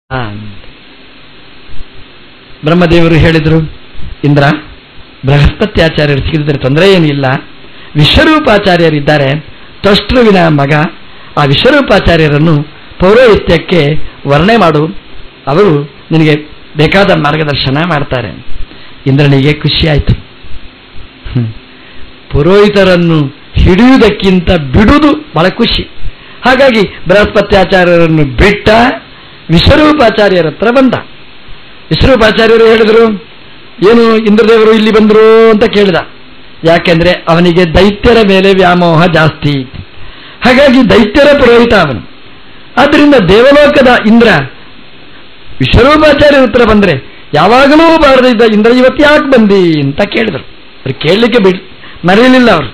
ಆ, ಬ್ರಹ್ಮದೇವರು ಹೇಳಿದರು ಇಂದ್ರ ಬೃಹಸ್ಪತ್ಯಾಚಾರ್ಯರು ಸಿಕ್ಕಿದ್ರೆ ತೊಂದರೆ ಏನೂ ಇಲ್ಲ ವಿಶ್ವರೂಪಾಚಾರ್ಯರಿದ್ದಾರೆ ತ್ವಷ್ಟೃವಿನ ಮಗ ಆ ವಿಶ್ವರೂಪಾಚಾರ್ಯರನ್ನು ಪೌರೋಹಿತ್ಯಕ್ಕೆ ವರ್ಣೆ ಮಾಡು ಅವರು ನಿನಗೆ ಬೇಕಾದ ಮಾರ್ಗದರ್ಶನ ಮಾಡ್ತಾರೆ ಇಂದ್ರನಿಗೆ ಖುಷಿಯಾಯಿತು ಹ್ಮ್. ಪುರೋಹಿತರನ್ನು ಹಿಡಿಯುವುದಕ್ಕಿಂತ ಬಿಡುವುದು ಬಹಳ ಖುಷಿ ಹಾಗಾಗಿ ಬೃಹಸ್ಪತ್ಯಾಚಾರ್ಯರನ್ನು ಬಿಟ್ಟ ವಿಶ್ವರೂಪಾಚಾರ್ಯರ ಹತ್ರ ಬಂದ ವಿಶ್ವರೂಪಾಚಾರ್ಯರು ಹೇಳಿದರು ಏನು ಇಂದ್ರದೇವರು ಇಲ್ಲಿ ಬಂದರು ಅಂತ ಕೇಳಿದ ಯಾಕೆಂದ್ರೆ ಅವನಿಗೆ ದೈತ್ಯರ ಮೇಲೆ ವ್ಯಾಮೋಹ ಜಾಸ್ತಿ ಹಾಗಾಗಿ ದೈತ್ಯರ ಪುರೋಹಿತ ಅವನು ಆದ್ದರಿಂದ ದೇವಲೋಕದ ಇಂದ್ರ ವಿಶ್ವರೂಪಾಚಾರ್ಯರ ಹತ್ರ ಬಂದ್ರೆ ಯಾವಾಗಲೂ ಬಾರದಿದ್ದ ಇಂದ್ರ ಇವತ್ತು ಯಾಕೆ ಬಂದಿ ಅಂತ ಕೇಳಿದರು ಅವ್ರು ಕೇಳಲಿಕ್ಕೆ ಬಿಡ್ ಮರೆಯಲಿಲ್ಲ ಅವರು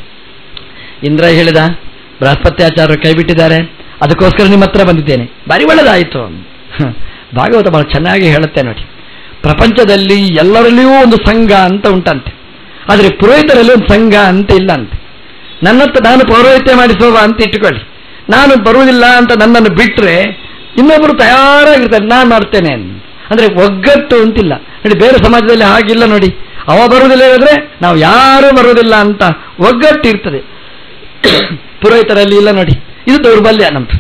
ಇಂದ್ರ ಹೇಳಿದ ಬೃಹಸ್ಪತ್ಯಾಚಾರ್ಯರು ಕೈ ಬಿಟ್ಟಿದ್ದಾರೆ ಅದಕ್ಕೋಸ್ಕರ ನಿಮ್ಮ ಹತ್ರ ಬಂದಿದ್ದೇನೆ ಬಾರಿ ಒಳ್ಳೆದಾಯಿತು ಹ, ಭಾಗವತ ಬಹಳ ಚೆನ್ನಾಗಿ ಹೇಳುತ್ತೆ ನೋಡಿ ಪ್ರಪಂಚದಲ್ಲಿ ಎಲ್ಲರಲ್ಲಿಯೂ ಒಂದು ಸಂಘ ಅಂತ ಉಂಟಂತೆ ಆದರೆ ಪುರೋಹಿತರಲ್ಲಿ ಒಂದು ಸಂಘ ಅಂತ ಇಲ್ಲ ಅಂತೆ ನನ್ನತ್ರ ನಾನು ಪೌರೋಹಿತ್ಯ ಮಾಡಿಸುವ ಅಂತ ಇಟ್ಟುಕೊಳ್ಳಿ ನಾನು ಬರುವುದಿಲ್ಲ ಅಂತ ನನ್ನನ್ನು ಬಿಟ್ಟರೆ ಇನ್ನೊಬ್ಬರು ತಯಾರಾಗಿರ್ತಾರೆ ನಾನು ಮಾಡ್ತೇನೆ ಅಂತ. ಅಂದ್ರೆ ಒಗ್ಗಟ್ಟು ಅಂತಿಲ್ಲ ನೋಡಿ ಬೇರೆ ಸಮಾಜದಲ್ಲಿ ಹಾಗಿಲ್ಲ ನೋಡಿ ಅವ ಬರುವುದಿಲ್ಲ ಹೇಳಿದ್ರೆ ನಾವು ಯಾರೂ ಬರುವುದಿಲ್ಲ ಅಂತ ಒಗ್ಗಟ್ಟು ಇರ್ತದೆ ಪುರೋಹಿತರಲ್ಲಿ ಇಲ್ಲ ನೋಡಿ ಇದು ದೌರ್ಬಲ್ಯ ನಮ್ದು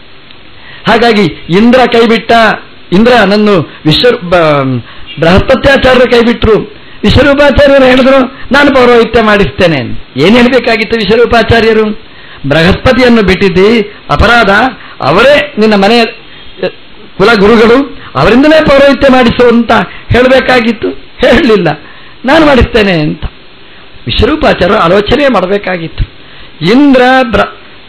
ಹಾಗಾಗಿ ಇಂದ್ರ ಕೈಬಿಟ್ಟ ಇಂದ್ರ ನನ್ನು ವಿಶ್ವ ಬ- ಬೃಹಸ್ಪತ್ಯಾಚಾರ್ಯರು ಕೈಬಿಟ್ರು ವಿಶ್ವರೂಪಾಚಾರ್ಯರು ಹೇಳಿದ್ರು ನಾನು ಪೌರೋಹಿತ್ಯ ಮಾಡಿಸ್ತೇನೆ ಏನ್ ಹೇಳ್ಬೇಕಾಗಿತ್ತು ವಿಶ್ವರೂಪಾಚಾರ್ಯರು ಬೃಹಸ್ಪತಿಯನ್ನು ಬಿಟ್ಟಿದ್ದಿ ಅಪರಾಧ ಅವರೇ ನಿನ್ನ ಮನೆಯ ಅಹ್, ಕುಲಗುರುಗಳು ಅವರಿಂದಲೇ ಪೌರೋಹಿತ್ಯ ಮಾಡಿಸು ಅಂತ ಹೇಳಬೇಕಾಗಿತ್ತು ಹೇಳಲಿಲ್ಲ ನಾನು ಮಾಡಿಸ್ತೇನೆ ಅಂತ ವಿಶ್ವರೂಪಾಚಾರ್ಯರು ಆಲೋಚನೆ ಮಾಡಬೇಕಾಗಿತ್ತು ಇಂದ್ರ ಬ್ರ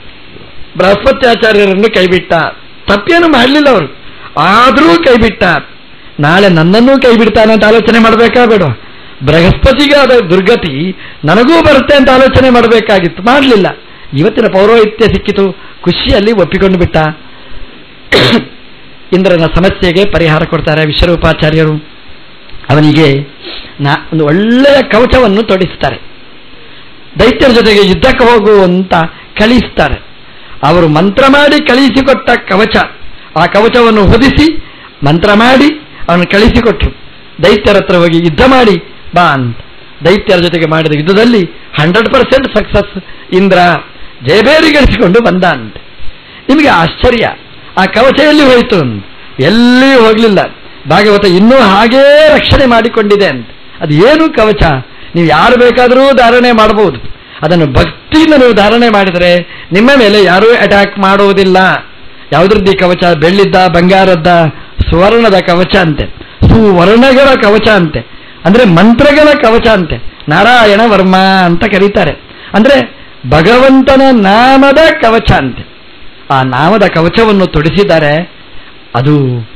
ಬೃಹಸ್ಪತ್ಯಾಚಾರ್ಯರನ್ನು ಕೈಬಿಟ್ಟ ತಪ್ಪೇನು ಮಾಡಲಿಲ್ಲ ಅವರು ಆದರೂ ಕೈಬಿಟ್ಟ ನಾಳೆ ನನ್ನನ್ನೂ ಕೈ ಬಿಡ್ತಾನೆ ಅಂತ ಆಲೋಚನೆ ಮಾಡಬೇಕಾ ಬೇಡ ಬೃಹಸ್ಪತಿಗೆ ಆದ ದುರ್ಗತಿ ನನಗೂ ಬರುತ್ತೆ ಅಂತ ಆಲೋಚನೆ ಮಾಡಬೇಕಾಗಿತ್ತು ಮಾಡಲಿಲ್ಲ ಇವತ್ತಿನ ಪೌರೋಹಿತ್ಯ ಸಿಕ್ಕಿತು ಖುಷಿಯಲ್ಲಿ ಒಪ್ಪಿಕೊಂಡು ಬಿಟ್ಟ ಇಂದ್ರನ ಸಮಸ್ಯೆಗೆ ಪರಿಹಾರ ಕೊಡ್ತಾರೆ ವಿಶ್ವರೂಪಾಚಾರ್ಯರು ಅವನಿಗೆ ನಾ ಒಂದು ಒಳ್ಳೆಯ ಕವಚವನ್ನು ತೊಡಿಸ್ತಾರೆ ದೈತ್ಯರ ಜೊತೆಗೆ ಯುದ್ಧಕ್ಕೆ ಹೋಗು ಅಂತ ಕಳಿಸ್ತಾರೆ ಅವರು ಮಂತ್ರ ಮಾಡಿ ಕಳಿಸಿಕೊಟ್ಟ ಕವಚ ಆ ಕವಚವನ್ನು ಹೊದಿಸಿ ಮಂತ್ರ ಮಾಡಿ ಅವನು ಕಳಿಸಿಕೊಟ್ರು ದೈತ್ಯರ ಹತ್ರ ಹೋಗಿ ಯುದ್ಧ ಮಾಡಿ ಬಾ ಅಂತ ದೈತ್ಯರ ಜೊತೆಗೆ ಮಾಡಿದ ಯುದ್ಧದಲ್ಲಿ ಹಂಡ್ರೆಡ್ ಪರ್ಸೆಂಟ್ ಸಕ್ಸಸ್ ಇಂದ್ರ ಜಯಬೇರಿ ಗಳಿಸಿಕೊಂಡು ಬಂದ ಅಂತ ನಿಮಗೆ ಆಶ್ಚರ್ಯ ಆ ಕವಚ ಎಲ್ಲಿ ಹೋಯಿತು ಅಂತ ಎಲ್ಲಿಯೂ ಹೋಗಲಿಲ್ಲ ಭಾಗವತ ಇನ್ನೂ ಹಾಗೇ ರಕ್ಷಣೆ ಮಾಡಿಕೊಂಡಿದೆ ಅಂತ ಅದು ಏನು ಕವಚ ನೀವು ಯಾರು ಬೇಕಾದರೂ ಧಾರಣೆ ಮಾಡಬಹುದು ಅದನ್ನು ಭಕ್ತಿಯಿಂದ ನೀವು ಧಾರಣೆ ಮಾಡಿದರೆ ನಿಮ್ಮ ಮೇಲೆ ಯಾರೂ ಅಟ್ಯಾಕ್ ಮಾಡುವುದಿಲ್ಲ ಯಾವುದ್ರದ್ದು ಈ ಕವಚ ಬೆಳ್ಳಿದ್ದ ಬಂಗಾರದ್ದ ಸುವರ್ಣದ ಕವಚ ಅಂತೆ ಸುವರ್ಣಗಳ ಕವಚ ಅಂತೆ ಅಂದ್ರೆ ಮಂತ್ರಗಳ ಕವಚ ಅಂತೆ ನಾರಾಯಣ ವರ್ಮ ಅಂತ ಕರೀತಾರೆ ಅಂದ್ರೆ ಭಗವಂತನ ನಾಮದ ಕವಚ ಅಂತೆ ಆ ನಾಮದ ಕವಚವನ್ನು ತೊಡಿಸಿದ್ದಾರೆ ಅದು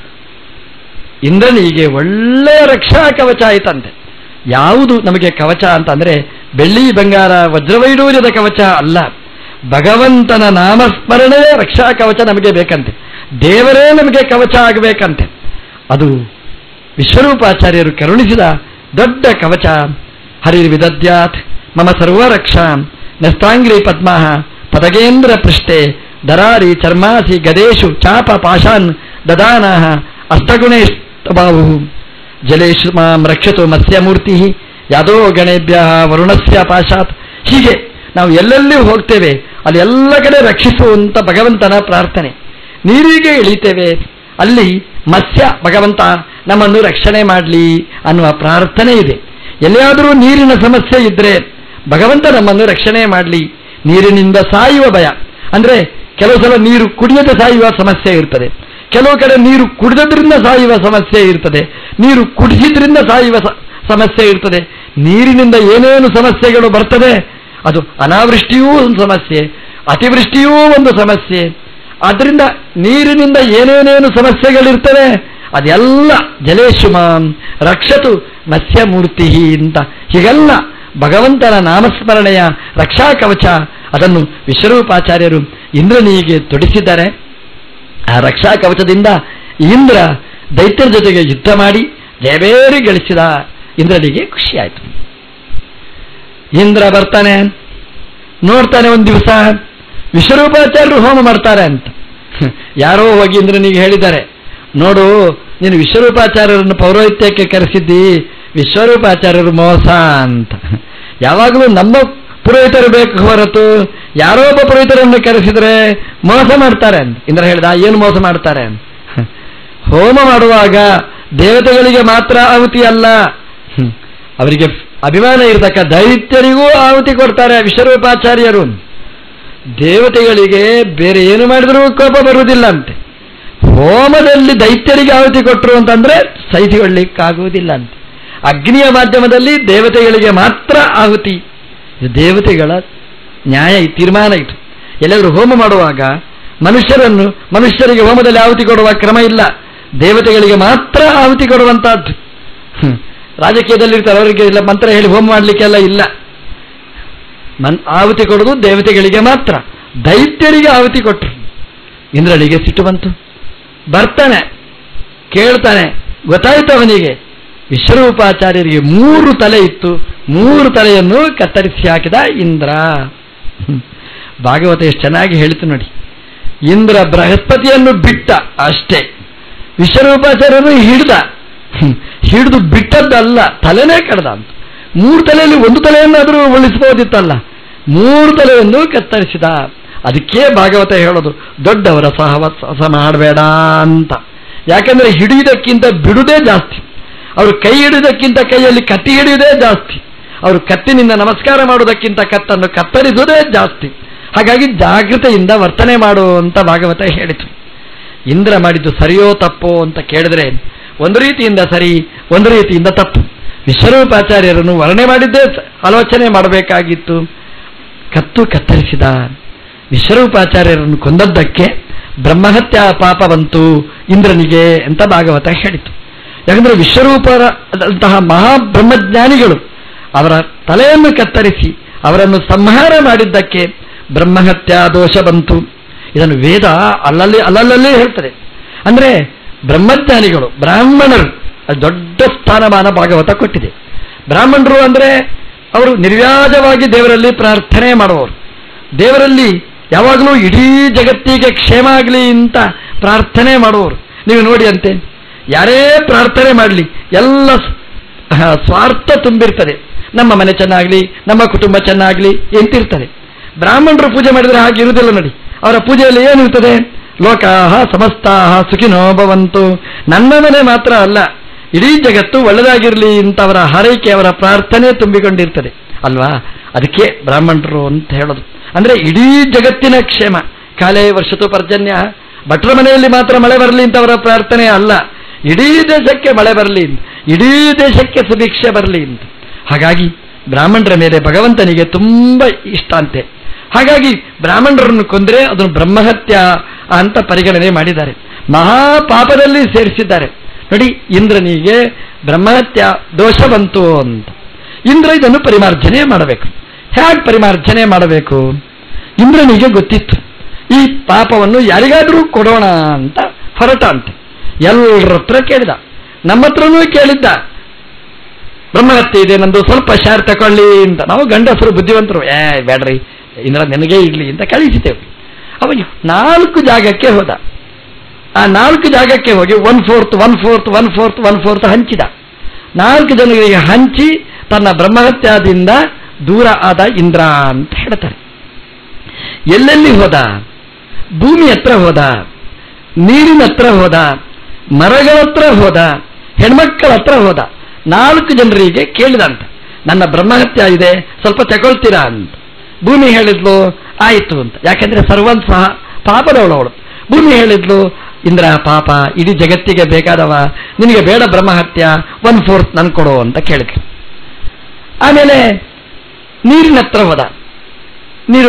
ಇಂದ್ರನಿಗೆ ಒಳ್ಳೆಯ ರಕ್ಷಾ ಕವಚ ಆಯ್ತಂತೆ ಯಾವುದು ನಮಗೆ ಕವಚ ಅಂತಂದ್ರೆ ಬೆಳ್ಳಿ ಬಂಗಾರ ವಜ್ರವೈಡೂರ್ಯದ ಕವಚ ಅಲ್ಲ ಭಗವಂತನ ನಾಮಸ್ಮರಣೆಯೇ ರಕ್ಷಾ ಕವಚ ನಮಗೆ ಬೇಕಂತೆ ದೇವರೇ ನಮಗೆ ಕವಚ ಆಗಬೇಕಂತೆ ಅದು ವಿಶ್ವರೂಪಾಚಾರ್ಯರು ಕರುಣಿಸಿದ ದೊಡ್ಡ ಕವಚ ಹರಿರ್ವಿದದ್ಯಾತ್ ಮಮ ಸರ್ವರಕ್ಷಾ ನಸ್ತಾಂಗ್ರಿ ಪದ್ಮ ಪದಗೇಂದ್ರ ಪೃಷ್ಠೆ ದರಾರಿ ಚರ್ಮಾಸಿ ಗದೇಶು ಚಾಪ ಪಾಶಾನ್ ದದಾನ ಅಷ್ಟಗುಣೇಷ್ಟಬಾಹು ಜಲೇಶು ಮಾಂ ರಕ್ಷತು ಮತ್ಸ್ಯಮೂರ್ತಿ ಯಾದೋ ಗಣೇಭ್ಯ ವರುಣಸ್ಯ ಪಾಶಾತ್ ಹೀಗೆ ನಾವು ಎಲ್ಲೆಲ್ಲಿ ಹೋಗ್ತೇವೆ ಅಲ್ಲಿ ಎಲ್ಲ ಕಡೆ ರಕ್ಷಿಸುವಂತ ಭಗವಂತನ ಪ್ರಾರ್ಥನೆ ನೀರಿಗೆ ಇಳಿತೇವೆ ಅಲ್ಲಿ ಮತ್ಸ್ಯ ಭಗವಂತ ನಮ್ಮನ್ನು ರಕ್ಷಣೆ ಮಾಡಲಿ ಅನ್ನುವ ಪ್ರಾರ್ಥನೆ ಇದೆ ಎಲ್ಲಿಯಾದರೂ ನೀರಿನ ಸಮಸ್ಯೆ ಇದ್ರೆ ಭಗವಂತ ನಮ್ಮನ್ನು ರಕ್ಷಣೆ ಮಾಡಲಿ ನೀರಿನಿಂದ ಸಾಯುವ ಭಯ ಅಂದ್ರೆ ಕೆಲವು ಸಲ ನೀರು ಕುಡಿಯದೆ ಸಾಯುವ ಸಮಸ್ಯೆ ಇರ್ತದೆ ಕೆಲವು ಕಡೆ ನೀರು ಕುಡಿದ್ರಿಂದ ಸಾಯುವ ಸಮಸ್ಯೆ ಇರ್ತದೆ ನೀರು ಕುಡಿಸಿದ್ರಿಂದ ಸಾಯುವ ಸ- ಸಮಸ್ಯೆ ಇರ್ತದೆ ನೀರಿನಿಂದ ಏನೇನು ಸಮಸ್ಯೆಗಳು ಬರ್ತದೆ ಅದು ಅನಾವೃಷ್ಟಿಯೂ ಒಂದು ಸಮಸ್ಯೆ ಅತಿವೃಷ್ಟಿಯೂ ಒಂದು ಸಮಸ್ಯೆ ಆದ್ದರಿಂದ ನೀರಿನಿಂದ ಏನೇನೇನು ಸಮಸ್ಯೆಗಳಿರ್ತವೆ ಅದೆಲ್ಲ ಜಲೇಶುಮಾಂ ರಕ್ಷತು ಮತ್ಸ್ಯಮೂರ್ತಿ ಅಂತ ಹೀಗೆಲ್ಲ ಭಗವಂತನ ನಾಮಸ್ಮರಣೆಯ ರಕ್ಷಾ ಕವಚ ಅದನ್ನು ವಿಶ್ವರೂಪಾಚಾರ್ಯರು ಇಂದ್ರನಿಗೆ ತೊಡಿಸಿದ್ದಾರೆ ಆ ರಕ್ಷಾ ಕವಚದಿಂದ ಇಂದ್ರ ದೈತ್ಯರ ಜೊತೆಗೆ ಯುದ್ಧ ಮಾಡಿ ಜಯಬೇರಿ ಗಳಿಸಿದ ಇಂದ್ರನಿಗೆ ಖುಷಿಯಾಯಿತು ಇಂದ್ರ ಬರ್ತಾನೆ ನೋಡ್ತಾನೆ ಒಂದು ದಿವಸ ವಿಶ್ವರೂಪಾಚಾರ್ಯರು ಹೋಮ ಮಾಡ್ತಾರೆ ಅಂತ ಯಾರೋ ಹೋಗಿ ಇಂದ್ರನಿಗೆ ಹೇಳಿದ್ದಾರೆ ನೋಡು ನೀನು ವಿಶ್ವರೂಪಾಚಾರ್ಯರನ್ನು ಪೌರೋಹಿತ್ಯಕ್ಕೆ ಕರೆಸಿದ್ದಿ ವಿಶ್ವರೂಪಾಚಾರ್ಯರು ಮೋಸ ಅಂತ ಯಾವಾಗಲೂ ನಮ್ಮ ಪುರೋಹಿತರು ಬೇಕು ಹೊರತು ಯಾರೋ ಒಬ್ಬ ಪುರೋಹಿತರನ್ನು ಕರೆಸಿದ್ರೆ ಮೋಸ ಮಾಡ್ತಾರೆ ಅಂತ ಇಂದ್ರ ಹೇಳಿದ ಏನು ಮೋಸ ಮಾಡ್ತಾರೆ ಅಂತ ಹೋಮ ಮಾಡುವಾಗ ದೇವತೆಗಳಿಗೆ ಮಾತ್ರ ಆಹುತಿ ಅಲ್ಲ ಹ್ಮ್. ಅವರಿಗೆ ಅಭಿಮಾನ ಇರತಕ್ಕ ದೈತ್ಯರಿಗೂ ಆಹುತಿ ಕೊಡ್ತಾರೆ ವಿಶ್ವರೂಪಾಚಾರ್ಯರು ದೇವತೆಗಳಿಗೆ ಬೇರೆ ಏನು ಮಾಡಿದರೂ ಕೋಪ ಬರುವುದಿಲ್ಲ ಅಂತೆ ಹೋಮದಲ್ಲಿ ದೈತ್ಯರಿಗೆ ಆಹುತಿ ಕೊಟ್ಟರು ಅಂತಂದ್ರೆ ಸಹಿಸಿಕೊಳ್ಳಿಕ್ಕಾಗುವುದಿಲ್ಲ ಅಂತೆ ಅಗ್ನಿಯ ಮಾಧ್ಯಮದಲ್ಲಿ ದೇವತೆಗಳಿಗೆ ಮಾತ್ರ ಆಹುತಿ ಇದು ದೇವತೆಗಳ ನ್ಯಾಯ ಈ ತೀರ್ಮಾನ ಇದು ಎಲ್ಲಾದರೂ ಹೋಮ ಮಾಡುವಾಗ ಮನುಷ್ಯರನ್ನು ಮನುಷ್ಯರಿಗೆ ಹೋಮದಲ್ಲಿ ಆಹುತಿ ಕೊಡುವ ಕ್ರಮ ಇಲ್ಲ ದೇವತೆಗಳಿಗೆ ಮಾತ್ರ ಆಹುತಿ ಕೊಡುವಂತಹದ್ದು ಹ್ಮ್. ರಾಜಕೀಯದಲ್ಲಿರ್ತಾರೆ ಅವರಿಗೆ ಇಲ್ಲ ಮಂತ್ರ ಹೇಳಿ ಹೋಮ ಮಾಡಲಿಕ್ಕೆಲ್ಲ ಇಲ್ಲ ಮನ್ ಆಹುತಿ ಕೊಡೋದು ದೇವತೆಗಳಿಗೆ ಮಾತ್ರ ದೈತ್ಯರಿಗೆ ಆಹುತಿ ಕೊಟ್ಟರು ಇಂದ್ರಳಿಗೆ ಸಿಟ್ಟು ಬಂತು ಬರ್ತಾನೆ ಕೇಳ್ತಾನೆ ಗೊತ್ತಾಯ್ತು ಅವನಿಗೆ ವಿಶ್ವರೂಪಾಚಾರ್ಯರಿಗೆ ಮೂರು ತಲೆ ಇತ್ತು ಮೂರು ತಲೆಯನ್ನು ಕತ್ತರಿಸಿ ಹಾಕಿದ ಇಂದ್ರ ಹ್ಮ್. ಭಾಗವತ ಎಷ್ಟು ಚೆನ್ನಾಗಿ ಹೇಳಿತು ನೋಡಿ ಇಂದ್ರ ಬೃಹಸ್ಪತಿಯನ್ನು ಬಿಟ್ಟ ಅಷ್ಟೇ ವಿಶ್ವರೂಪಾಚಾರ್ಯರು ಹಿಡ್ದ ಹ್ಮ್. ಹಿಡಿದು ಬಿಟ್ಟದ್ದಲ್ಲ ತಲೆನೇ ಕಡ್ದ ಅಂತ ಮೂರು ತಲೆಯಲ್ಲಿ ಒಂದು ತಲೆಯನ್ನಾದರೂ ಉಳಿಸಬಹುದಿತ್ತಲ್ಲ ಮೂರು ತಲೆಯನ್ನು ಕತ್ತರಿಸಿದ ಅದಕ್ಕೆ ಭಾಗವತ ಹೇಳೋದು ದೊಡ್ಡವರ ಸಹವಾಸ ಮಾಡಬೇಡ ಅಂತ ಯಾಕಂದ್ರೆ ಹಿಡಿಯುವುದಕ್ಕಿಂತ ಬಿಡುವುದೇ ಜಾಸ್ತಿ ಅವರು ಕೈ ಹಿಡಿಯುವುದಕ್ಕಿಂತ ಕೈಯಲ್ಲಿ ಕತ್ತಿ ಹಿಡಿಯುವುದೇ ಜಾಸ್ತಿ ಅವರು ಕತ್ತಿನಿಂದ ನಮಸ್ಕಾರ ಮಾಡುವುದಕ್ಕಿಂತ ಕತ್ತನ್ನು ಕತ್ತರಿಸುವುದೇ ಜಾಸ್ತಿ ಹಾಗಾಗಿ ಜಾಗೃತೆಯಿಂದ ವರ್ತನೆ ಮಾಡುವಂತ ಭಾಗವತ ಹೇಳಿತು ಇಂದ್ರ ಮಾಡಿದ್ದು ಸರಿಯೋ ತಪ್ಪೋ ಅಂತ ಕೇಳಿದ್ರೆ ಒಂದು ರೀತಿಯಿಂದ ಸರಿ ಒಂದು ರೀತಿಯಿಂದ ತಪ್ಪು ವಿಶ್ವರೂಪಾಚಾರ್ಯರನ್ನು ವರ್ಣನೆ ಮಾಡಿದ್ದೇ ಸ- ಆಲೋಚನೆ ಮಾಡಬೇಕಾಗಿತ್ತು ಕತ್ತು ಕತ್ತರಿಸಿದ ವಿಶ್ವರೂಪಾಚಾರ್ಯರನ್ನು ಕೊಂದದ್ದಕ್ಕೆ ಬ್ರಹ್ಮಹತ್ಯ ಪಾಪ ಬಂತು ಇಂದ್ರನಿಗೆ ಅಂತ ಭಾಗವತ ಹೇಳಿತು ಯಾಕಂದ್ರೆ ವಿಶ್ವರೂಪರಂತಹ ಮಹಾಬ್ರಹ್ಮಜ್ಞಾನಿಗಳು ಅವರ ತಲೆಯನ್ನು ಕತ್ತರಿಸಿ ಅವರನ್ನು ಸಂಹಾರ ಮಾಡಿದ್ದಕ್ಕೆ ಬ್ರಹ್ಮಹತ್ಯಾ ದೋಷ ಬಂತು ಇದನ್ನು ವೇದ ಅಲ್ಲಲ್ಲಿ ಅಲ್ಲಲ್ಲೇ ಹೇಳ್ತದೆ ಅಂದ್ರೆ ಬ್ರಹ್ಮಜ್ಞಾನಿಗಳು ಬ್ರಾಹ್ಮಣರು ಅದು ದೊಡ್ಡ ಸ್ಥಾನಮಾನ ಭಾಗವತ ಕೊಟ್ಟಿದೆ ಬ್ರಾಹ್ಮಣರು ಅಂದ್ರೆ ಅವರು ನಿರ್ವ್ಯಾಜವಾಗಿ ದೇವರಲ್ಲಿ ಪ್ರಾರ್ಥನೆ ಮಾಡುವವರು ದೇವರಲ್ಲಿ ಯಾವಾಗಲೂ ಇಡೀ ಜಗತ್ತಿಗೆ ಕ್ಷೇಮ ಆಗಲಿ ಅಂತ ಪ್ರಾರ್ಥನೆ ಮಾಡುವವರು ನೀವು ನೋಡಿ ಅಂತೆ ಯಾರೇ ಪ್ರಾರ್ಥನೆ ಮಾಡಲಿ ಎಲ್ಲ ಸ್- ಆ, ಸ್ವಾರ್ಥ ತುಂಬಿರ್ತದೆ ನಮ್ಮ ಮನೆ ಚೆನ್ನಾಗಲಿ ನಮ್ಮ ಕುಟುಂಬ ಚೆನ್ನಾಗಲಿ ಎಂತಿರ್ತದೆ ಬ್ರಾಹ್ಮಣರು ಪೂಜೆ ಮಾಡಿದರೆ ಹಾಗೆ ಇರುವುದಿಲ್ಲ ನೋಡಿ ಅವರ ಪೂಜೆಯಲ್ಲಿ ಏನಿರ್ತದೆ ಲೋಕಾಹ ಸಮಸ್ತಾಹ ಸುಖಿನೋ ಭವಂತು ನನ್ನ ಮನೆ ಮಾತ್ರ ಅಲ್ಲ ಇಡೀ ಜಗತ್ತು ಒಳ್ಳೆದಾಗಿರಲಿ ಅಂತ ಅವರ ಹಾರೈಕೆ ಅವರ ಪ್ರಾರ್ಥನೆ ತುಂಬಿಕೊಂಡಿರ್ತದೆ ಅಲ್ವಾ ಅದಕ್ಕೆ ಬ್ರಾಹ್ಮಣರು ಅಂತ ಹೇಳೋದು ಅಂದ್ರೆ ಇಡೀ ಜಗತ್ತಿನ ಕ್ಷೇಮ ಕಾಲೇ ವರ್ಷತು ಪರ್ಜನ್ಯ ಭಟ್ರ ಮನೆಯಲ್ಲಿ ಮಾತ್ರ ಮಳೆ ಬರಲಿ ಅಂತ ಅವರ ಪ್ರಾರ್ಥನೆ ಅಲ್ಲ ಇಡೀ ದೇಶಕ್ಕೆ ಮಳೆ ಬರಲಿ ಇಡೀ ದೇಶಕ್ಕೆ ಸುಭಿಕ್ಷೆ ಬರಲಿ ಅಂತ ಹಾಗಾಗಿ ಬ್ರಾಹ್ಮಣರ ಮೇಲೆ ಭಗವಂತನಿಗೆ ತುಂಬಾ ಇಷ್ಟ ಅಂತೆ ಹಾಗಾಗಿ ಬ್ರಾಹ್ಮಣರನ್ನು ಕೊಂದ್ರೆ ಅದನ್ನು ಬ್ರಹ್ಮಹತ್ಯ ಅಂತ ಪರಿಗಣನೆ ಮಾಡಿದ್ದಾರೆ ಮಹಾಪಾಪದಲ್ಲಿ ಸೇರಿಸಿದ್ದಾರೆ ನೋಡಿ ಇಂದ್ರನಿಗೆ ಬ್ರಹ್ಮಹತ್ಯ ದೋಷ ಬಂತು ಅಂತ ಇಂದ್ರ ಇದನ್ನು ಪರಿಮಾರ್ಜನೆ ಮಾಡಬೇಕು ಹೇಗೆ ಪರಿಮಾರ್ಜನೆ ಮಾಡಬೇಕು ಇಂದ್ರನಿಗೆ ಗೊತ್ತಿತ್ತು ಈ ಪಾಪವನ್ನು ಯಾರಿಗಾದರೂ ಕೊಡೋಣ ಅಂತ ಹೊರಟ ಅಂತೆ ಎಲ್ಲರ ಹತ್ರ ಕೇಳಿದ ನಮ್ಮ ಹತ್ರನೂ ಕೇಳಿದ್ದ ಬ್ರಹ್ಮಹತ್ಯೆ ಇದೆ ನಂದು ಸ್ವಲ್ಪ ಶಾರ್ ತಕೊಳ್ಳಿ ಅಂತ ನಾವು ಗಂಡಸರು ಬುದ್ಧಿವಂತರು ಏ ಬೇಡ್ರಿ ಇಂದ್ರ ನಿನಗೇ ಇಡ್ಲಿ ಅಂತ ಕಳಿಸಿದ್ದೇವೆ ಅವನು ನಾಲ್ಕು ಜಾಗಕ್ಕೆ ಹೋದ ಆ ನಾಲ್ಕು ಜಾಗಕ್ಕೆ ಹೋಗಿ one fourth one fourth one fourth one fourth ಹಂಚಿದ ನಾಲ್ಕು ಜನರಿಗೆ ಹಂಚಿ ತನ್ನ ಬ್ರಹ್ಮಹತ್ಯಾದಿಂದ ದೂರ ಆದ ಇಂದ್ರ ಅಂತ ಹೇಳ್ತಾರೆ ಎಲ್ಲೆಲ್ಲಿ ಹೋದ ಭೂಮಿ ಹತ್ರ ಹೋದ ನೀರಿನ ಹತ್ರ ಹೋದ ಮರಗಳ ಹತ್ರ ಹೋದ ಹೆಣ್ಮಕ್ಕಳ ಹತ್ರ ಹೋದ ನಾಲ್ಕು ಜನರಿಗೆ ಕೇಳಿದಂತ ನನ್ನ ಬ್ರಹ್ಮಹತ್ಯ ಇದೆ ಸ್ವಲ್ಪ ತಗೊಳ್ತೀರಾ ಅಂತ ಭೂಮಿ ಹೇಳಿದ್ಲು ಆಯಿತು ಅಂತ ಯಾಕೆಂದ್ರೆ ಸರ್ವನ್ ಸಹ ಪಾಪದವಳವಳು ಭೂಮಿ ಹೇಳಿದ್ಲು ಇಂದ್ರ ಪಾಪ ಇಡೀ ಜಗತ್ತಿಗೆ ಬೇಕಾದವ ನಿನಗೆ ಬೇಡ ಬ್ರಹ್ಮಹತ್ಯ ಒನ್ ಫೋರ್ತ್ ನನ್ ಕೊಡು ಅಂತ ಕೇಳಿದ್ಲು ಆಮೇಲೆ ನೀರಿನ ಹತ್ರ ಹೋದ ನೀರು